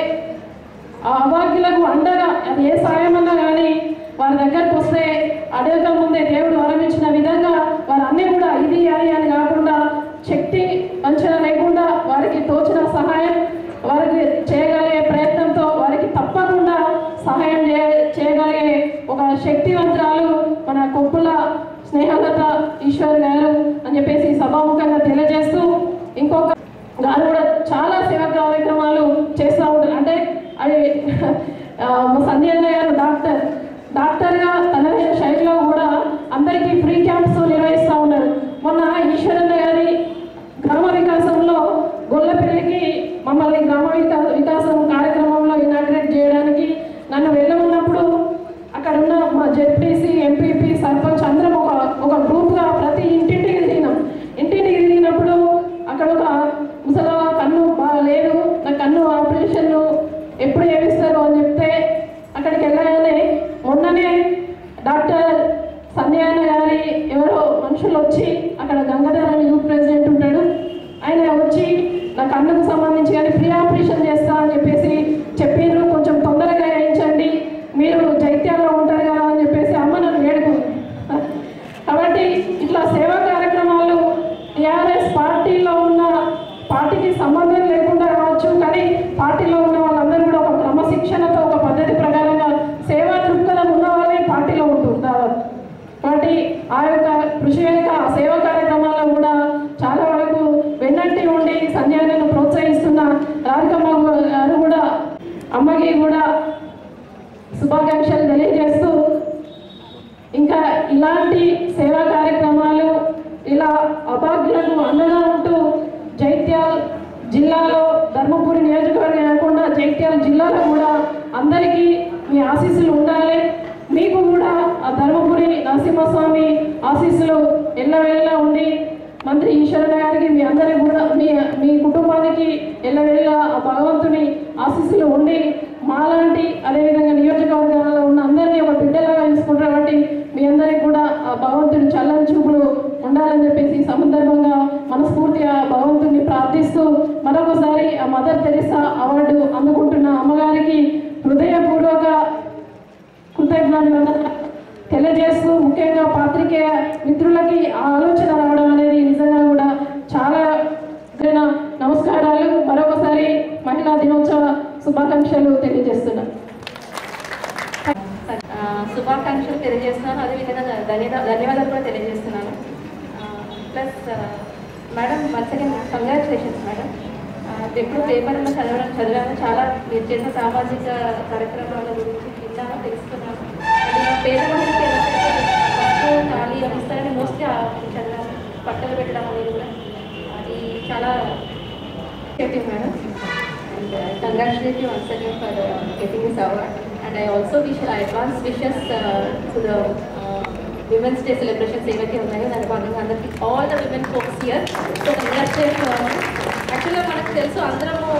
ఆ అభాగ్యులకు అండగా అది ఏ సాయం అన్నా కానీ వారి దగ్గరకు వస్తే అడగక ముందే దేవుడు వరమించిన విధంగా వారు అన్నీ కూడా ఇది అది అని కాకుండా శక్తి వంచన లేకుండా వారికి తోచిన సహాయం వారికి చేయగలిగే ప్రయత్నంతో వారికి తప్పకుండా సహాయం చే చేయగలిగే ఒక శక్తివంతురాలు మన కొప్పుల స్నేహలత ఈశ్వర్ గారు అని చెప్పేసి సభాముఖంగా తెలియజేస్తూ ఇంకొక గారు కూడా చాలా సేవా కార్యక్రమాలు చేస్తూ ఉంటారు అంటే అది ఆ, మా సంజయ్ అన్న గారు డాక్టర్ డాక్టర్గా తనదైన శైలిలో కూడా అందరికీ ఫ్రీ క్యాంప్స్ నిర్వహిస్తూ ఉన్నారు మొన్న ఈశ్వరన్న గారి గ్రామ వికాసంలో గొల్లపల్లికి మమ్మల్ని గ్రామ వికా వికాసం కార్యక్రమంలో ఇనాగ్రేట్ చేయడానికి నన్ను వెళ్ళమన్నప్పుడు అక్కడ ఉన్న మా జెడ్పీసీ ఎంపీపీ సర్పంచ్ అందరం ఒక ఒక గ్రూప్గా ప్రతి ఇంటింటికి తిరిగినాం ఇంటింటికి తిరిగినప్పుడు అక్కడ ఒక ముసలా కన్ను బాగా లేదు నా కన్ను ఆపరేషన్ ఎప్పుడు చేపిస్తారు అని చెప్తే అక్కడికి వెళ్ళగానే మొన్ననే డాక్టర్ సంజయ్ అన్న గారి ఎవరో మనుషులు వచ్చి అక్కడ గంగాధర్ అని యూత్ ప్రెసిడెంట్ ఉంటాడు ఆయన వచ్చి నా కన్నుకు సంబంధించి కానీ ఫ్రీ ఆపరేషన్ చేస్తా అని చెప్పేసి చెప్పారు కొంచెం తొందరగా వేయించండి మీరు జైత్యాల్లో ఉంటారు కదా అని చెప్పేసి అమ్మ నన్ను వేడుకుంది కాబట్టి ఇట్లా సేవా కార్యక్రమాలు టీఆర్ఎస్ పార్టీలో ఉన్న పార్టీకి సంబంధం లేకుండా కావచ్చు కానీ పార్టీలో ఉన్న వాళ్ళందరూ కూడా ఒక క్రమశిక్షణతో ఒక పద్ధతి ప్రకారంగా సేవా దృక్పథం ఉన్న వాళ్ళే పార్టీలో ఉంటుంటారు కాబట్టి ఆ యొక్క కృషి వెనుక ఆ సేవా కార్యక్రమాల్లో కూడా చాలా వరకు వెన్నంటి ఉండి సంధ్యాలను ప్రోత్సహిస్తున్న రాధికమ్మ గారు కూడా అమ్మకి కూడా శుభాకాంక్షలు తెలియజేస్తూ ఇంకా ఇలాంటి సేవా కార్యక్రమాలు ఇలా అభాగ్యులకు అండగా ఉంటూ జైత్యాల్ జిల్లాలో ధర్మపురి నియోజకవర్గం కాకుండా జైత్యాల జిల్లాలో కూడా అందరికీ మీ ఆశీస్సులు ఉండాలి మీకు కూడా ఆ ధర్మపురి నరసింహస్వామి ఆశీస్సులు ఎల్లవేళలా ఉండి మంత్రి ఈశ్వరణ గారికి మీ అందరికి కూడా మీ మీ కుటుంబానికి ఎల్లవేళలా ఆ భగవంతుని ఆశీస్సులు ఉండి మాలాంటి అదేవిధంగా నియోజకవర్గాలలో ఉన్న అందరినీ ఒక బిడ్డలాగా చూసుకుంటారు కాబట్టి మీ అందరికి కూడా ఆ భగవంతుని చల్లని చూపులు ఉండాలని చెప్పేసి ఈ సందర్భంగా మన మనస్ఫూర్తిగా భగవంతుని ప్రార్థిస్తూ మరొకసారి ఆ మదర్ తెరిసా అవార్డు అందుకుంటున్న అమ్మగారికి హృదయపూర్వక కృతజ్ఞతలు తెలియజేస్తూ ముఖ్యంగా పాత్రికేయ మిత్రులకి ఆ ఆలోచన రావడం అనేది నిజంగా కూడా చాలా ఇదైన నమస్కారాలు మరొకసారి మహిళా దినోత్సవ శుభాకాంక్షలు తెలియజేస్తున్నాను ఆ, శుభాకాంక్షలు తెలియజేస్తున్నాను అదేవిధంగా ధన్యవాద ధన్యవాదాలు కూడా తెలియజేస్తున్నాను plus madam once again congratulations madam ఆ, ఎప్పుడు పేపర్లో చదవడం చదివాను చాలా మీరు చేసిన సామాజిక కార్యక్రమాల గురించి విన్నాను తెలుసుకున్నాను అది మా పేదవాళ్ళకి ఎవరికైతే పప్పు ఖాళీ అవి ఇస్తారని మోస్ట్లీ చదివాను బట్టలు పెట్టడం అనేది కూడా అది చాలా madam and uh, congratulate you once again for uh, getting this award. And I also wish uh, advance wishes uh, to the uh, Women's Day celebrations ఏవైతే ఉన్నాయో దాని భాగంగా అందరికీ all the women folks year so congratulate యాక్చువల్గా మనకు తెలుసు అందరము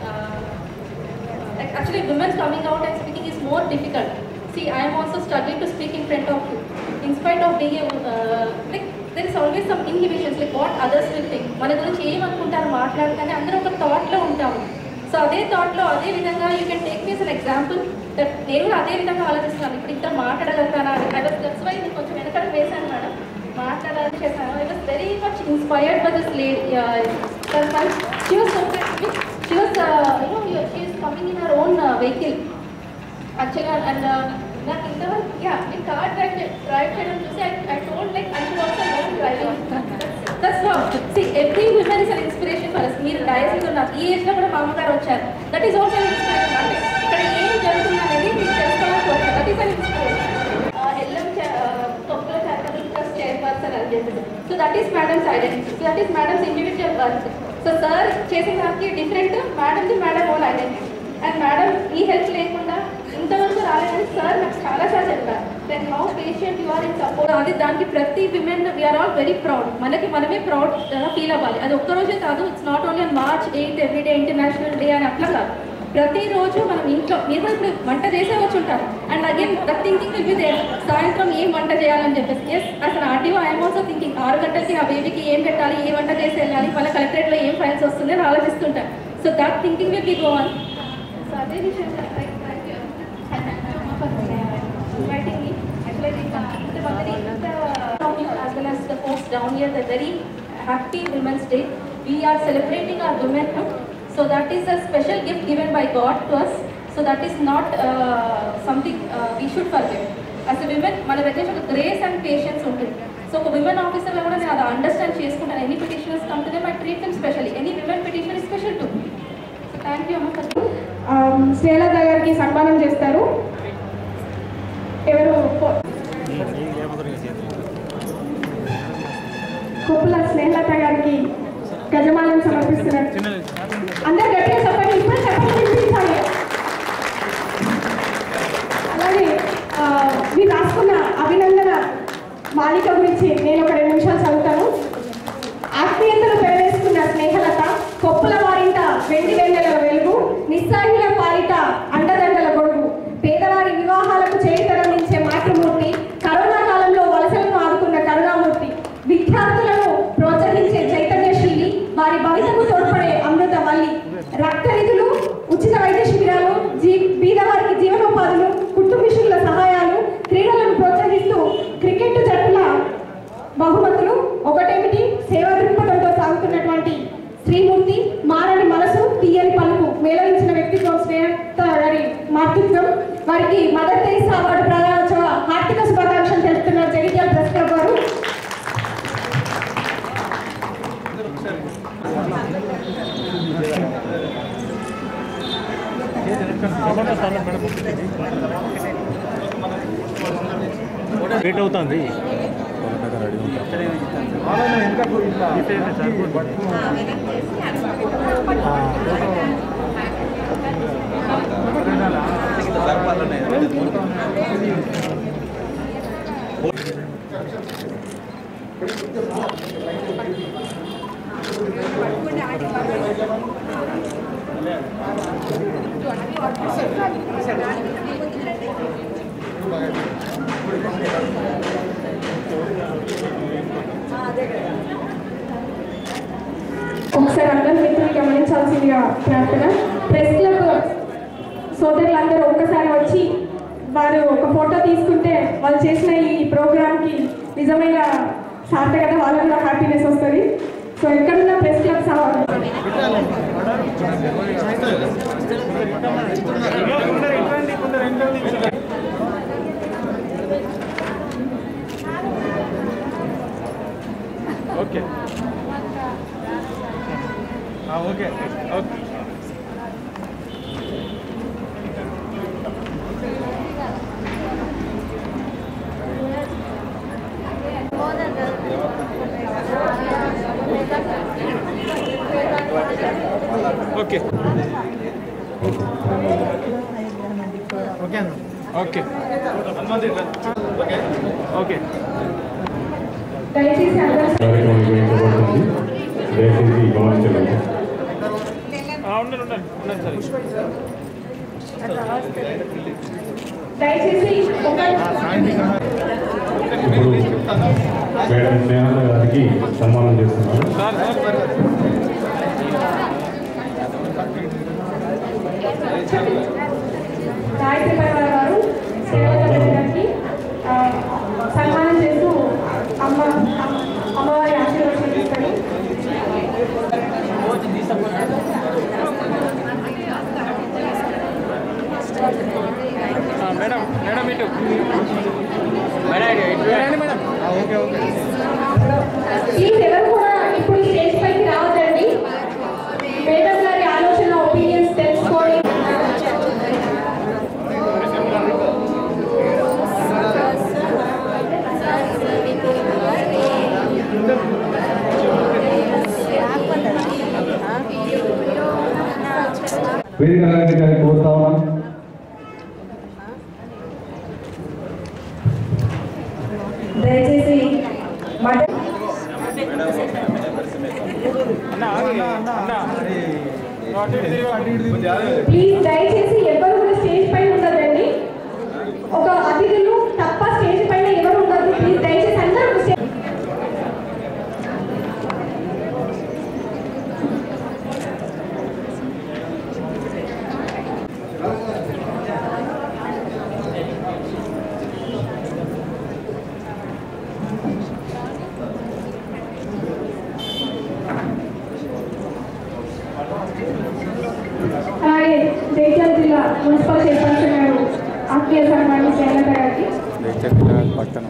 actually women's coming out and speaking is more difficult See, I am also struggling to speak in front of you. In spite of being a, uh, like, there is always some inhibitions, like what others will think. మన గురించి ఏమనుకుంటారు మాట్లాడతానే అందరూ ఒక థాట్లో ఉంటాము so అదే థాట్లో అదే విధంగా you can take me as an example that నేను కూడా అదే విధంగా ఆలోచిస్తున్నాను ఇప్పుడు ఇంత మాట్లాడగలుగుతానా అని ఐ వాస్ దట్స్ వై నేను కొంచెం వెనకడ వేశాను మేడం మాట్లాడాలని చేశాను I was very much inspired by this lady she was she was you know she is coming in our own vehicle actually and నాకు ఇంతవరకు యా నేను కార్ డ్రైవ్ డ్రైవ్ చేయడం చూసి I told like I should also learn driving that's how see every women is an inspiration for us మీరు డయాసిస్ ఉన్నారు ఈ ఏజ్లో కూడా మా అమ్మగారు వచ్చారు దట్ ఈస్ ఆల్సో ఇన్స్పిరేషన్ అంటే ఇక్కడ ఏం జరుగుతుంది అనేది మీరు తెలుసుకోవాలని కోరుతారు that is an inspiration LM తొక్కల చారిటబుల్ ట్రస్ట్ చైర్పర్సన్ అని చెప్పేసి so that is madam's identity so that is madam's individual work so sir చేసిన దానికి డిఫరెంట్ మేడంది madam own identity and madam ఈ హెల్ప్ లేకుండా ఇంతవరకు రాలేదని సార్ నాకు చాలాసార్లు చెప్పారు then how patient you are in support అది దానికి ప్రతి women we're all very proud మనకి మనమే ప్రౌడ్ ఫీల్ అవ్వాలి అది ఒక్కరోజే కాదు it's not only on March eighth everyday international day అని అట్లా కాదు ప్రతిరోజు మనం ఇంట్లో మీరు కూడా ఇప్పుడు వంట చేసే వచ్చి ఉంటారు and again the thinking will be there సాయంత్రం ఏం వంట చేయాలని చెప్పేసి ఎస్ అసలు ఆర్టీఓ ఐఎమ్ ఆల్సో థింకింగ్ ఆరు గంటలకి ఆ బేబీకి ఏం పెట్టాలి ఏ వంట చేసి వెళ్ళాలి మళ్ళీ కలెక్టరేట్లో ఏం ఫైల్స్ వస్తుంది అని ఆలోచిస్తుంటారు so that thinking will be go on so అదే విషయంగా inviting me. Actually, I think the Mandari, the as well as the folks down here, the very happy Women's Day. We are celebrating our womanhood. So that is a special gift given by God to us. So that is not uh, something uh, we should forget. As a women, మన దగ్గర ఒక grace and patience ఉంటుంది so ఒక women ఆఫీసర్లో కూడా నేను అది understand చేసుకుంటాను any petitioners company my treat them specially any women petitioner special to so thank you అమ్మ ఫర్ శ్రీలత గారికి సన్మానం చేస్తారు ఎవరు కుప్పల స్నేహలత గారికి గజమాలను సమర్పిస్తున్నారు అందరు గట్టిగా చెప్పండి ఇప్పుడు చెప్పండి వినిపించాలి అలాగే ఆ, మీరు రాసుకున్న అభినందన మాలిక గురించి నేను ఒక రెండు నిమిషాలు చదువుతాను ఆత్మీయతలు పెరవేసుకున్న స్నేహలత కొప్పుల వారింట వెండి వెన్నెల వెలుగు నిస్సాయుల పాలిట అండదండల గొడుగు పేదవారి వివాహాలకు చేయుతరందించే మాతృమూర్తి కరోనా కాలంలో వలసలను ఆదుకున్న కరుణామూర్తి విద్యార్థులను ప్రోత్సహించే చైతన్యశీలి వారి భవితకు తోడ్పడే అమృత వల్లి రక్త నిధులు ఉచిత వైద్య శిబిరాలు జీ బీదవారికి జీవనోపాధులు కుటుంబిషుల సహాయాలు క్రీడలను ప్రోత్సహిస్తూ క్రికెట్ జట్టుల బహుమతులు ఒకటేమిటి సేవా దృక్పథంతో సాగుతున్నటువంటి శ్రీమూర్తి మారని మనసు తీయని పలుకు మేళవించిన వ్యక్తిత్వం స్నేహత గారి మాతృత్వం వారికి మదర్ తెరీసా అవార్డు ప్రధానోత్సవ హార్దిక శుభాకాంక్షలు తెలుపుతున్నారు జగిత్యాల ప్రెస్ క్లబ్ వారు లేట్ అవుతుంది ఒకసారి అందరూ మిత్రులు గమనించాల్సిందిగా ప్రార్థన ప్రెస్ క్లబ్ సోదరులందరూ ఒక్కసారి వచ్చి వారు ఒక ఫోటో తీసుకుంటే వాళ్ళు చేసిన ఈ ప్రోగ్రామ్కి నిజమైన సార్థకత వాళ్ళకు కూడా హ్యాపీనెస్ వస్తుంది సో ఎక్కడున్న press club okay okay okay okay okay అన్న ఓకే ఓకే ఓకే దయచేసి అందరూ కార్యక్రమం నిర్వహించబడుతుంది దయచేసి గమనించగలరు ఉండండి ఉండండి ఉండండి సరే దయచేసి ఒక ఇప్పుడు మేడం స్నేహాల గారికి సన్మానం చేస్తున్నారు గాయత్రి పరివార వారు శ్రీరామ గారికి ఆ, సన్మానం చేస్తూ అమ్మ అమ్మవారి ఆశీర్వచనం ఇస్తారు మేడం మేడం ఇటు మేడం ఇటు రండి మేడం ఓకే ఓకే ప్లీజ్ ఎవరు కూడా ఇప్పుడు ఈ స్టేజ్ పైకి రావద్దండి మేడం గారి ఆలోచన ఒపీనియన్స్ తెలుసుకొని వేదిక రంగారెడ్డి గారికి కోరుతా ఉన్నాం దయచేసి మట ప్లీజ్ దయచేసి ఎవరు కూడా స్టేజ్ పైన ఉండదండి ఒక అతిథులు తప్ప స్టేజ్ పైన ఎవరు ఉండదు ప్లీజ్ దయచేసి అందరూ స్టేజ్ అలాగే జైత్యాల జిల్లా మున్సిపల్ చైర్పర్సన్ గారు ఆత్మీయ సన్మాని శైలత గారికి పక్కన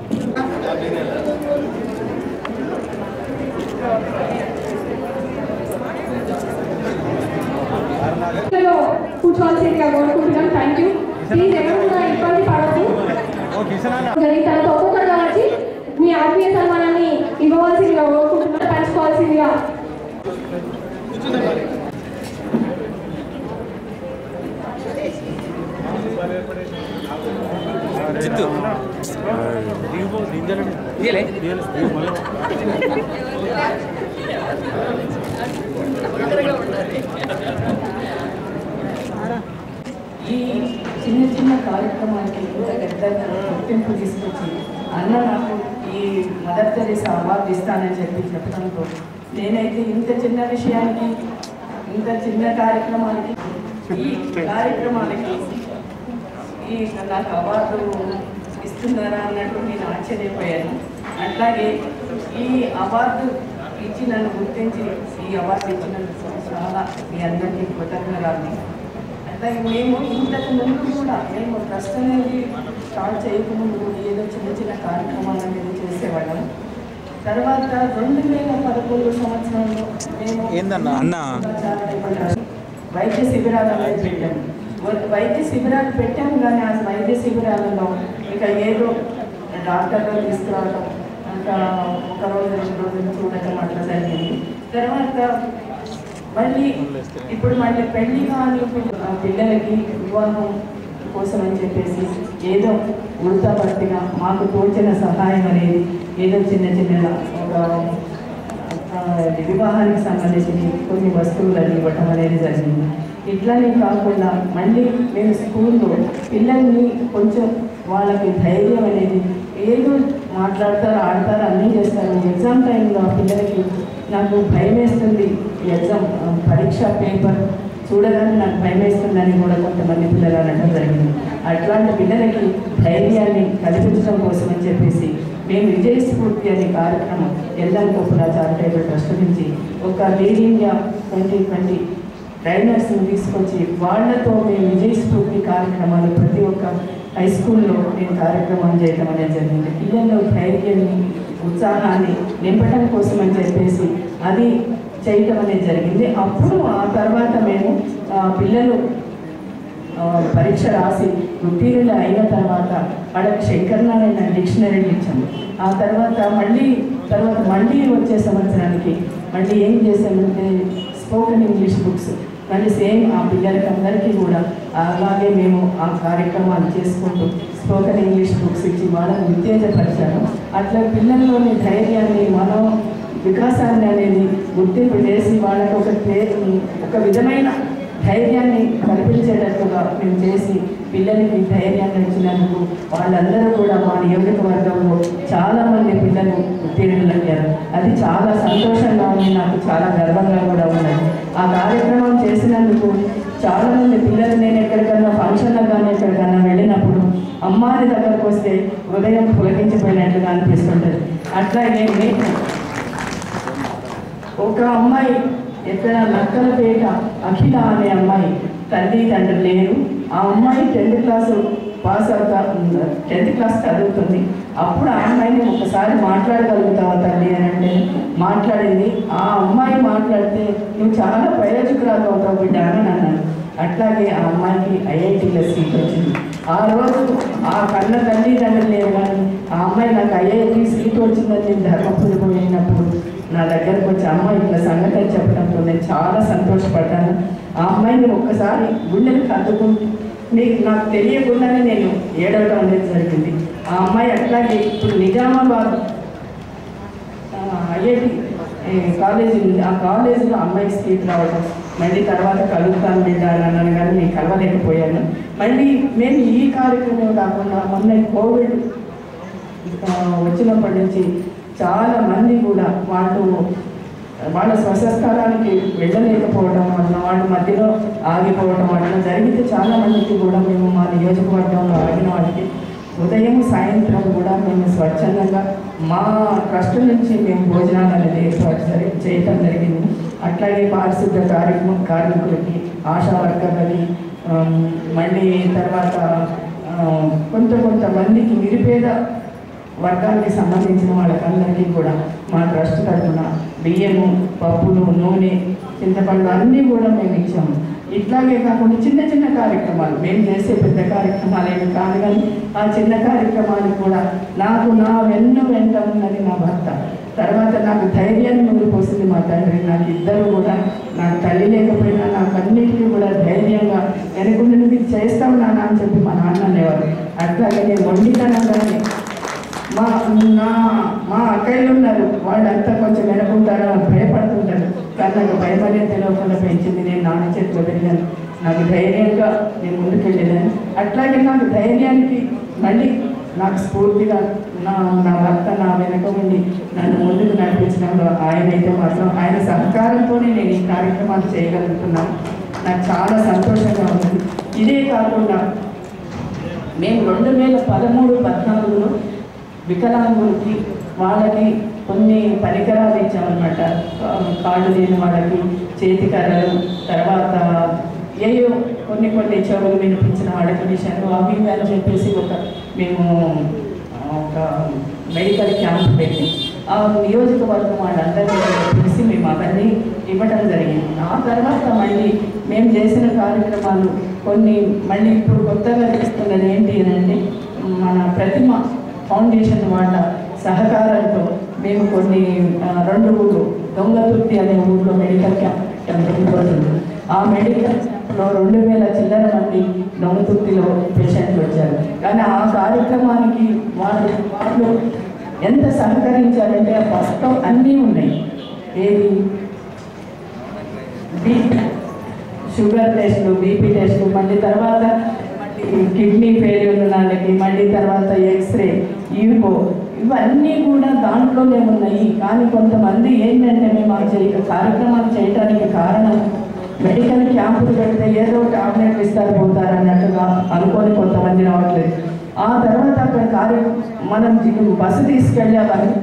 లో కూర్చోవాల్సిందిగా కోరుకుంటున్నాం థ్యాంక్ యూ ప్లీజ్ ఎవరు కూడా ఇబ్బంది పడద్దు జరిగిన తర్వాత ఒక్కొక్కరుగా వచ్చి మీ ఆత్మీయ సన్మానాన్ని ఇవ్వవలసిందిగా కోరుకుంటున్నాం పంచుకోవాల్సిందిగా చిత్తు ఈ చిన్న చిన్న కార్యక్రమానికి ఇంత పెద్దగా గుర్తింపు తీసుకొచ్చి అన్న నాకు ఈ మదర్ తెరీసా అవార్డు ఇస్తానని చెప్పి చెప్పడంతో నేనైతే ఇంత చిన్న విషయానికి ఇంత చిన్న కార్యక్రమానికి ఈ కార్యక్రమానికి ఈ నాకు అవార్డు ఇస్తున్నారా అన్నట్టు నేను ఆశ్చర్యపోయాను అట్లాగే ఈ అవార్డు ఇచ్చి నన్ను గుర్తించి ఈ అవార్డు ఇచ్చినందుకు చాలా మీ అందరికీ కృతజ్ఞరాలు అట్లాగే మేము ఇంతకు ముందు కూడా మేము ట్రస్ట్ అనేది స్టార్ట్ చేయకముందు కూడా ఏదో చిన్న చిన్న కార్యక్రమాలు అనేది చేసేవాళ్ళం తర్వాత రెండు వేల పదకొండు సంవత్సరంలో మేము ఏందన్నా? అన్నా. వైద్య శిబిరాలు అనేది పెట్టాము వై- వైద్య శిబిరాలు పెట్టాము కానీ ఆ వైద్య శిబిరాలలో ఇక ఏదో డాక్టర్లు తీసుకురావడం ఇంకా ఒక రోజు రెండు రోజులు చూడటం అట్లా జరిగింది తర్వాత మళ్ళీ ఇప్పుడు మళ్ళీ పెళ్లి కాని పిల్ల- ఆ పిల్లలకి వివాహం కోసం అని చెప్పేసి ఏదో ఉడతాపట్టిగా మాకు తోచిన సహాయం అనేది ఏదో చిన్న చిన్న ఒక ఆ, వివాహానికి సంబంధించి కొన్ని వస్తువులను ఇవ్వటం అనేది జరిగింది ఇట్లానే కాకుండా మళ్ళీ మేము స్కూల్లో పిల్లల్ని కొంచెం వాళ్ళకి ధైర్యం అనేది ఏదో మాట్లాడతారు ఆడతారు అన్నీ చేస్తారు ఎగ్జామ్ టైంలో ఆ పిల్లలకి నాకు భయం వేస్తుంది ఈ ఎగ్జామ్ ఆ, పరీక్ష పేపర్ చూడగానే నాకు భయం వేస్తుందని కూడా కొంతమంది పిల్లలు అనడం జరిగింది అట్లాంటి పిల్లలకి ధైర్యాన్ని కల్పించడం కోసం అని చెప్పేసి మేము విజయ స్ఫూర్తి అనే కార్యక్రమం ఎల్లం కొప్పుల చారిటబుల్ ట్రస్ట్ నుంచి ఒక లీడ్ ఇండియా ట్వంటీ ట్వంటీ ట్రైనర్స్ని తీసుకొచ్చి వాళ్ళతో మేము విజయ స్ఫూర్తి కార్యక్రమాలు ప్రతి ఒక్క హై స్కూల్లో నేను కార్యక్రమం చేయడం అనేది జరిగింది పిల్లల్లో ధైర్యాన్ని ఉత్సాహాన్ని నింపడం కోసం అని చెప్పేసి అది చేయటం అనేది జరిగింది అప్పుడు ఆ తర్వాత మేము ఆ, పిల్లలు ఆ, పరీక్ష రాసి ఉత్తీర్ణులు అయిన తర్వాత వాళ్ళకి శంకరనారాయణ డిక్షనరీలు ఇచ్చాము ఆ తర్వాత మళ్ళీ తర్వాత మళ్ళీ వచ్చే సంవత్సరానికి మళ్ళీ ఏం చేసామంటే స్పోకెన్ ఇంగ్లీష్ బుక్స్ మళ్ళీ సేమ్ ఆ పిల్లలకి అందరికీ కూడా అలాగే మేము ఆ కార్యక్రమాలు చేసుకుంటూ స్పోకెన్ ఇంగ్లీష్ బుక్స్ ఇచ్చి వాళ్ళని ఉత్తేజపరిచాము అట్లా పిల్లల్లోని ధైర్యాన్ని మనో వికాసాన్ని అనేది గుర్తింపు చేసి వాళ్ళకి ఒక పే- ఒక విధమైన ధైర్యాన్ని కల్పించేటట్టుగా మేము చేసి పిల్లలకి ధైర్యాన్ని ఇచ్చినందుకు వాళ్ళందరూ కూడా మా నియోజకవర్గంలో చాలామంది పిల్లలు ఉత్తీర్ణులయ్యారు అది చాలా సంతోషంగా ఉంది నాకు చాలా గర్వంగా కూడా ఉన్నది ఆ కార్యక్రమం చేసినందుకు చాలామంది పిల్లలు నేను ఎక్కడికన్నా ఫంక్షన్లకు కానీ ఎక్కడికన్నా వెళ్ళినప్పుడు అమ్మాయి దగ్గరకు వస్తే హృదయం పులకించిపోయినట్లుగా అనిపిస్తుంటుంది అట్లాగే నేను ఒక అమ్మాయి ఎక్కడ నక్కలపేట అఖిల అనే అమ్మాయి తల్లి తండ్రి లేరు ఆ అమ్మాయి టెన్త్ క్లాస్ పాస్ అవుతా టెన్త్ క్లాస్ చదువుతుంది అప్పుడు ఆ అమ్మాయిని ఒకసారి మాట్లాడగలుగుతావా తల్లి అని అంటే మాట్లాడింది ఆ అమ్మాయి మాట్లాడితే నువ్వు చాలా ప్రయోజకురాలు అవుతావు బిడ్డ అని అన్నాను అట్లాగే ఆ అమ్మాయికి ఐఐటీలో సీట్ వచ్చింది ఆ రోజు ఆ కన్న తల్లి తండ్రి లేరు కానీ ఆ అమ్మాయి నాకు ఐఐటి సీట్ వచ్చిందని నేను ధర్మపురి పోయినప్పుడు నా దగ్గరకు వచ్చి అమ్మ ఇట్లా సంగతి అని చెప్పడంతో నేను చాలా సంతోషపడ్డాను ఆ అమ్మాయిని ఒక్కసారి గుండెలకు హత్తుకుంటూ నీకు నాకు తెలియకుండానే నేను ఏడవడం అనేది జరిగింది ఆ అమ్మాయి అట్లాగే ఇప్పుడు నిజామాబాద్ ఐఐటి కాలేజీ ఉంది ఆ కాలేజీలో అమ్మాయికి సీట్ రావడం మళ్ళీ తర్వాత కలుగుతాను బిడ్డ అని అన్నాను కానీ నేను కలవలేకపోయాను మళ్ళీ మేము ఈ కార్యక్రమం కాకుండా మొన్న కోవిడ్ ఆ, వచ్చినప్పటి నుంచి చాలా మంది కూడా వాళ్ళు వాళ్ళ స్వస్థలానికి వెళ్ళలేకపోవడం వల్ల వాళ్ళ మధ్యలో ఆగిపోవడం వల్ల జరిగితే చాలా మందికి కూడా మేము మా నియోజకవర్గంలో ఆగిన వాళ్ళకి ఉదయం సాయంత్రం కూడా మేము స్వచ్ఛందంగా మా ట్రస్ట్ నుంచి మేము భోజనాలు అనేది ఏర్పాటు జరి- చేయటం జరిగింది అట్లాగే పారిశుద్ధ కార్యక్రమం కార్మికులకి ఆశా వర్కర్లకి ఆమ్, మళ్ళీ తర్వాత ఆ, కొంత కొంతమందికి నిరుపేద వర్గానికి సంబంధించిన వాళ్ళకందరికీ కూడా మా ట్రస్ట్ తరఫున బియ్యము పప్పులు నూనె చింతపండు అన్నీ కూడా మేము ఇచ్చాము ఇట్లాగే కాకుండా చిన్న చిన్న కార్యక్రమాలు మేము చేసే పెద్ద కార్యక్రమాలు ఏమి కాదు కానీ ఆ చిన్న కార్యక్రమాలు కూడా నాకు నా వెన్ను వెంట ఉన్నది నా భర్త తర్వాత నాకు ధైర్యాన్ని నూరిపోసింది మా తండ్రి నాకు ఇద్దరు కూడా నాకు తల్లి లేకపోయినా నాకు అన్నిటికీ కూడా ధైర్యంగా వెనుకుండి నువ్వు ఇది చేస్తావు నాన్న అని చెప్పి మా నాన్న అనేవారు అట్లాగే నేను వండితనంగానే మా నా మా అక్కయ్యలు ఉన్నారు వాళ్ళంతా కొంచెం వెనకుంటారు భయపడుతుంటారు కానీ నాకు భయం అనేది తెలియకుండా పెంచింది నేను నాన్న చేతిలో పెరిగాను నాకు ధైర్యంగా నేను ముందుకెళ్ళేదాన్ని అట్లాగే నాకు ధైర్యానికి మళ్ళీ నాకు స్ఫూర్తిగా నా నా భర్త నా వెనక ఉండి నన్ను ముందుకు నడిపించడంలో ఆయన అయితే మాత్రం ఆయన సహకారంతోనే నేను ఈ కార్యక్రమాలు చేయగలుగుతున్నాను నాకు చాలా సంతోషంగా ఉంది ఇదే కాకుండా మేము రెండు వేల పదమూడు పద్నాలుగులో వికలాంగులకి వాళ్ళకి కొన్ని పరికరాలు ఇచ్చామన్నమాట కా- కాళ్ళు లేని వాళ్ళకి చేతి కర్రలు తర్వాత ఏయో కొన్ని కొన్ని చెవులు వినిపించిన వాళ్ళకి విషయాలు అవి ఇవి అని చెప్పేసి ఒక మేము ఆ, ఒక మెడికల్ క్యాంప్ పెట్టి ఆ నియోజకవర్గం వాళ్ళందరినీ పిలిచి మేము అవన్నీ ఇవ్వడం జరిగింది ఆ తర్వాత మళ్ళీ మేము చేసిన కార్యక్రమాలు కొన్ని మళ్ళీ ఇప్పుడు కొత్తగా చేస్తున్నది ఏంటి అని అంటే మన ప్రతిమ ఫౌండేషన్ వాళ్ళ సహకారంతో మేము కొన్ని ఆ, రెండు ఊళ్ళు దొంగతుర్తి అనే ఊళ్ళో మెడికల్ క్యాంప్ పెట్టడం జరుగుతుంది ఆ మెడికల్ క్యాంప్లో రెండు వేల చిల్లర మంది దొంగతుర్తిలో పేషెంట్లు వచ్చారు కానీ ఆ కార్యక్రమానికి వాళ్ళు వాళ్ళు ఎంత సహకరించారంటే ఆ బస్తో అన్నీ ఉన్నాయి ఏది బీపీ షుగర్ టెస్ట్లు బీపీ టెస్ట్లు మళ్ళీ తర్వాత మళ్ళీ కిడ్నీ ఫెయిల్యూర్ ఉన్న వాళ్ళకి మళ్ళీ తర్వాత ఎక్స్రే ఈవో ఇవన్నీ కూడా దాంట్లోనే ఉన్నాయి కానీ కొంతమంది ఏంటంటే మేము మా చేయ కార్యక్రమాలు చేయడానికి కారణం మెడికల్ క్యాంపులు పెడితే ఏదో టాబ్లెట్లు ఇస్తారు పోతారు అన్నట్టుగా అనుకొని కొంతమంది రావట్లేదు ఆ తర్వాత అక్కడ కార్య మనం జి- బస్సు తీసుకెళ్ళి అవన్నీ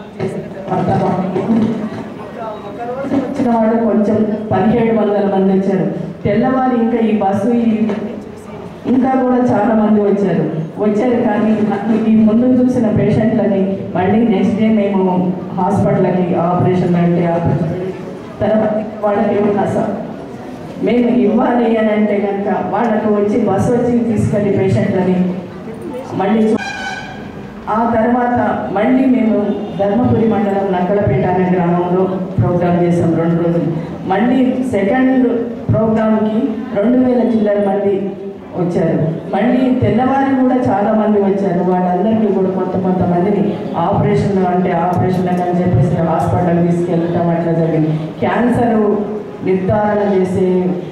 ఒకరోజు వచ్చిన వాడు కొంచెం పదిహేడు వందల మంది వచ్చారు తెల్లవారు ఇంకా ఈ బస్సు ఈ ఇంకా కూడా చాలా మంది వచ్చారు వచ్చారు కానీ ఈ ముందు చూసిన పేషెంట్లని మళ్ళీ నెక్స్ట్ డే మేము హాస్పిటల్కి ఆపరేషన్ అంటే ఆపరేషన్ తర్వాత వాళ్ళకి ఏమన్నా సార్ మేము ఇవ్వాలి అని అంటే కనుక వాళ్ళకు వచ్చి బస్సు వచ్చి తీసుకెళ్ళి పేషెంట్లని మళ్ళీ చూ- ఆ తర్వాత మళ్ళీ మేము ధర్మపురి మండలం నక్కలపేట అనే గ్రామంలో ప్రోగ్రామ్ చేసాం రెండు రోజులు మళ్ళీ సెకండ్ ప్రోగ్రామ్కి రెండు వేల చిల్లర మంది వచ్చారు మళ్ళీ తెల్లవారి కూడా చాలా మంది వచ్చారు వాళ్ళందరికీ కూడా కొంత కొంతమందిని ఆపరేషన్ అంటే ఆపరేషన్ అని చెప్పేసి హాస్పిటల్కి తీసుకెళ్ళటం అట్లా జరిగింది క్యాన్సర్ నిర్ధారణ చేసే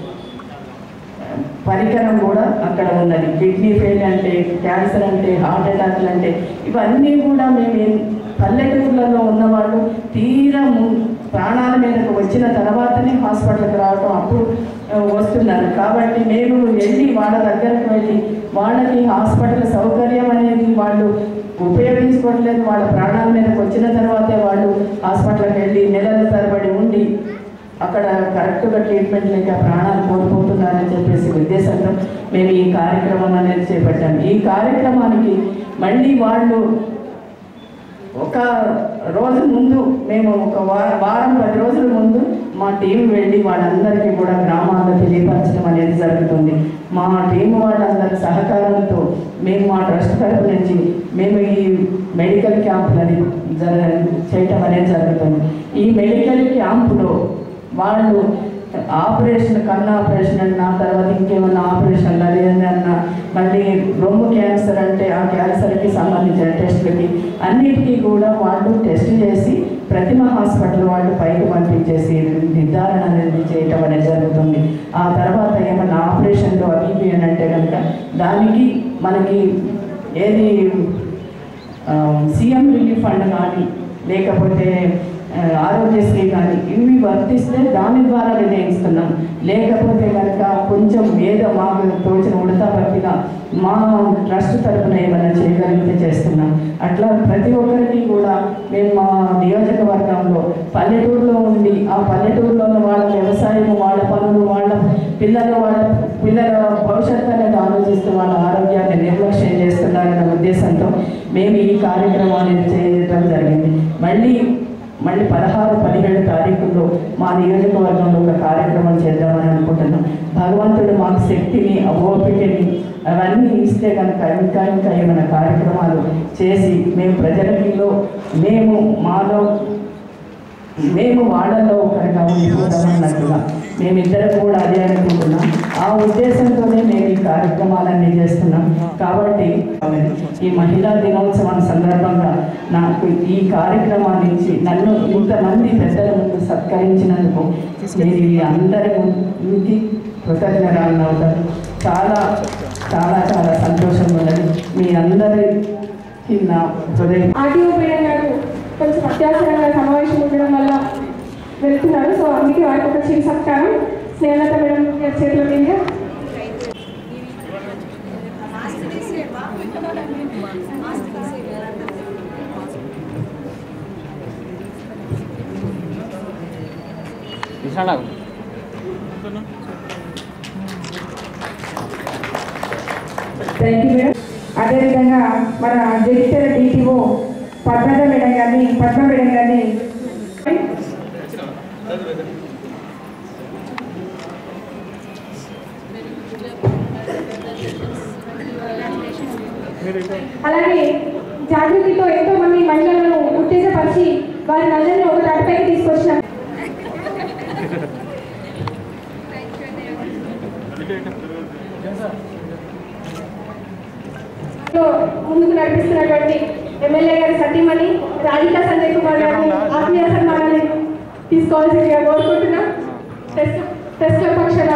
పరికరం కూడా అక్కడ ఉన్నది కిడ్నీ ఫెయిల్ అంటే క్యాన్సర్ అంటే హార్ట్ అటాక్లు అంటే ఇవన్నీ కూడా మేము ఏం- పల్లెటూర్లలో ఉన్నవాళ్ళు తీరా ము- ప్రాణాల మీదకు వచ్చిన తర్వాతనే హాస్పిటల్కి రావడం అప్పుడు ఆ, వస్తున్నారు కాబట్టి మేము వెళ్ళి వాళ్ళ దగ్గరకు వెళ్ళి వాళ్ళకి హాస్పిటల్ సౌకర్యం అనేది వాళ్ళు ఉపయోగించుకోవట్లేదు వాళ్ళ ప్రాణాల మీదకి వచ్చిన తర్వాతే వాళ్ళు హాస్పిటల్కి వెళ్ళి నెలల తరబడి ఉండి అక్కడ కరెక్ట్గా ట్రీట్మెంట్ లేక ప్రాణాలు కోల్పోతున్నారని చెప్పేసి ఉద్దేశంతో మేము ఈ కార్యక్రమం అనేది చేపట్టాము ఈ కార్యక్రమానికి మళ్ళీ వాళ్ళు ఒక రోజు ముందు మేము ఒక వా- వారం పది రోజుల ముందు మా టీం వెళ్ళి వాళ్ళందరికీ కూడా గ్రామాల్లో తెలియపరచడం అనేది జరుగుతుంది మా టీం వాళ్ళందరి సహకారంతో మేము మా ట్రస్ట్ తరపు నుంచి మేము ఈ మెడికల్ క్యాంపులని జర చేయటం అనేది జరుగుతుంది ఈ మెడికల్ క్యాంపులో వాళ్ళు ఆపరేషన్ కన్ను ఆపరేషన్ అన్నా తర్వాత ఇంకేమన్నా ఆపరేషన్ అదేదన్నా మళ్ళీ రొమ్ము క్యాన్సర్ అంటే ఆ క్యాన్సర్కి సంబంధించిన టెస్టులకి అన్నిటికీ కూడా వాళ్ళు టెస్ట్ చేసి ప్రతిమ హాస్పిటల్ వాళ్ళు పైకి పంపించేసి నిర్ధారణ అనేది చేయటం అనేది జరుగుతుంది ఆ తర్వాత ఏమన్నా ఆపరేషన్లు అవి ఇవి అని అంటే కనుక దానికి మనకి ఏది సీఎం రిలీఫ్ ఫండ్ కానీ లేకపోతే ఆ, ఆరోగ్యశ్రీ కానీ ఇవి వర్తిస్తే దాని ద్వారా నిర్ణయిస్తున్నాం లేకపోతే కనుక కొంచెం ఏదో మాకు తోచిన ఉడతా భక్తిగా మా ట్రస్ట్ తరఫున ఏమైనా చేయగలిగితే చేస్తున్నాం అట్లా ప్రతి ఒక్కరికి కూడా మేము మా నియోజకవర్గంలో పల్లెటూరులో ఉండి ఆ పల్లెటూరులో ఉన్న వాళ్ళ వ్యవసాయం వాళ్ళ పనులు వాళ్ళ పిల్లలు వాళ్ళ పిల్లల భవిష్యత్తు అనేది ఆలోచిస్తూ వాళ్ళ ఆరోగ్యాన్ని నిర్లక్ష్యం చేస్తున్నారన్న ఉద్దేశంతో మేము ఈ కార్యక్రమాన్ని చేయడం జరిగింది మళ్ళీ మళ్ళీ పదహారు పదిహేడు తారీఖుల్లో మా నియోజకవర్గంలో ఒక కార్యక్రమం చేద్దామని అనుకుంటున్నాం భగవంతుడు మాకు శక్తిని ఓపికని అవన్నీ ఇస్తే కనుక ఇంకా ఇంకా ఏమైనా కార్యక్రమాలు చేసి మేము ప్రజలకిలో మేము మాలో మేము వాళ్ళలో ఒకరిగా ఉండిపోతామన్నట్టుగా మేమిద్దరం కూడా అదే అనుకుంటున్నాం ఆ ఉద్దేశంతోనే మేము ఈ కార్యక్రమాలన్నీ చేస్తున్నాం కాబట్టి ఈ మహిళా దినోత్సవం సందర్భంగా నాకు ఈ కార్యక్రమాన్ని ఇచ్చి నన్ను ఇంతమంది పెద్దల ముందు సత్కరించినందుకు నేను ఈ అందరి ముందుకి కృతజ్ఞరాలను అవుతాను చాలా చాలా చాలా సంతోషంగా ఉన్నది మీ అందరికీ నా హృదయం ఆర్టీఓ మేడం గారు కొంచెం అత్యవసరంగా సమావేశం ఉండడం వల్ల వెళ్తున్నారు సో అందుకే వారికి ఒక చిన్న సత్కారం స్నేహలత మేడం గారి చేతిలో మీదుగా థ్యాంక్ యూ మేడం అదేవిధంగా మన జగిత్యాల డిటిఓ పద్మజ మేడం గారిని పద్మ మేడం గారిని అలాగే జాగృతితో ఎంతో మంది మహిళలను ఉత్తేజపరిచి వారిని అందరినీ ఒక దాటిపైకి తీసుకొచ్చిన లో ముందుకు నడిపిస్తున్నటువంటి ఎమ్మెల్యే గారి సతీమణి రాధికా సంజయ్ కుమార్ గారిని ఆత్మీయ సన్మానాన్ని తీసుకోవాల్సిందిగా కోరుకుంటున్నాం ప్రెస్ ప్రెస్ క్లబ్ పక్షాన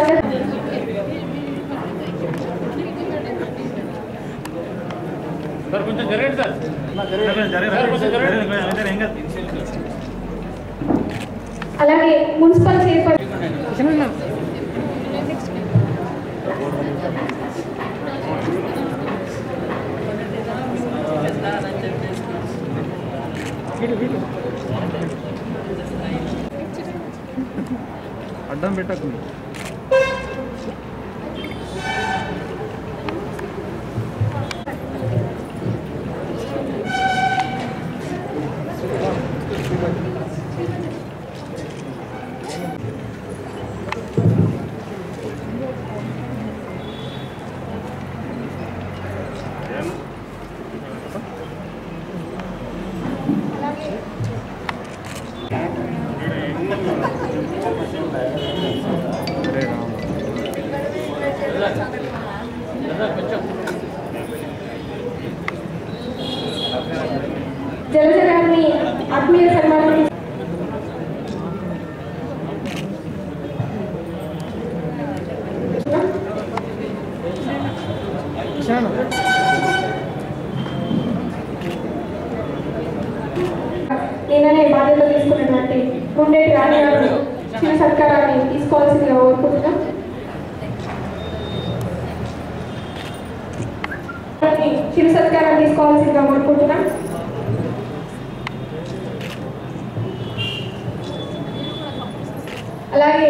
సార్ కొంచెం జరగండి సార్ సార్ కొంచెం జరగండి సార్ కొంచెం జరగండి ఏం కాదు అలాగే మున్సిపల్ చైర్పర్సన్ అడ్డం పెట్టకు జలజ గారిని ఆత్మీయ సన్మానం నిన్ననే బాధ్యత తీసుకున్నటువంటి గుండెటి రాణి గారు చిన్న సత్కారాన్ని తీసుకోవాల్సిందిగా కోరుకుంటున్నాం చిరు సత్కారం తీసుకోవాల్సిందిగా కోరుకుంటున్నాం అలాగే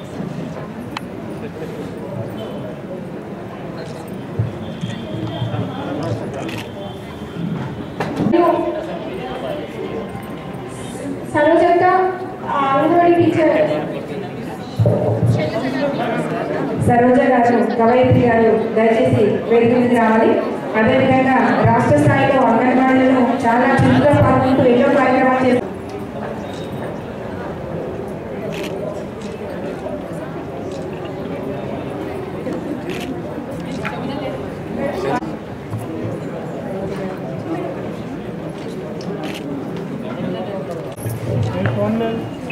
సరోజక్క అంగన్వాడీ టీచర్ సరోజ గారు కవయిత్రి గారు దయచేసి వేదిక మీదకి రావాలి అదేవిధంగా రాష్ట్ర స్థాయిలో అంగన్వాడీలను చాలా చురుగ్గా పాల్గొంటూ ఎన్నో కార్యక్రమాలు చేస్తారు ఫోన్లో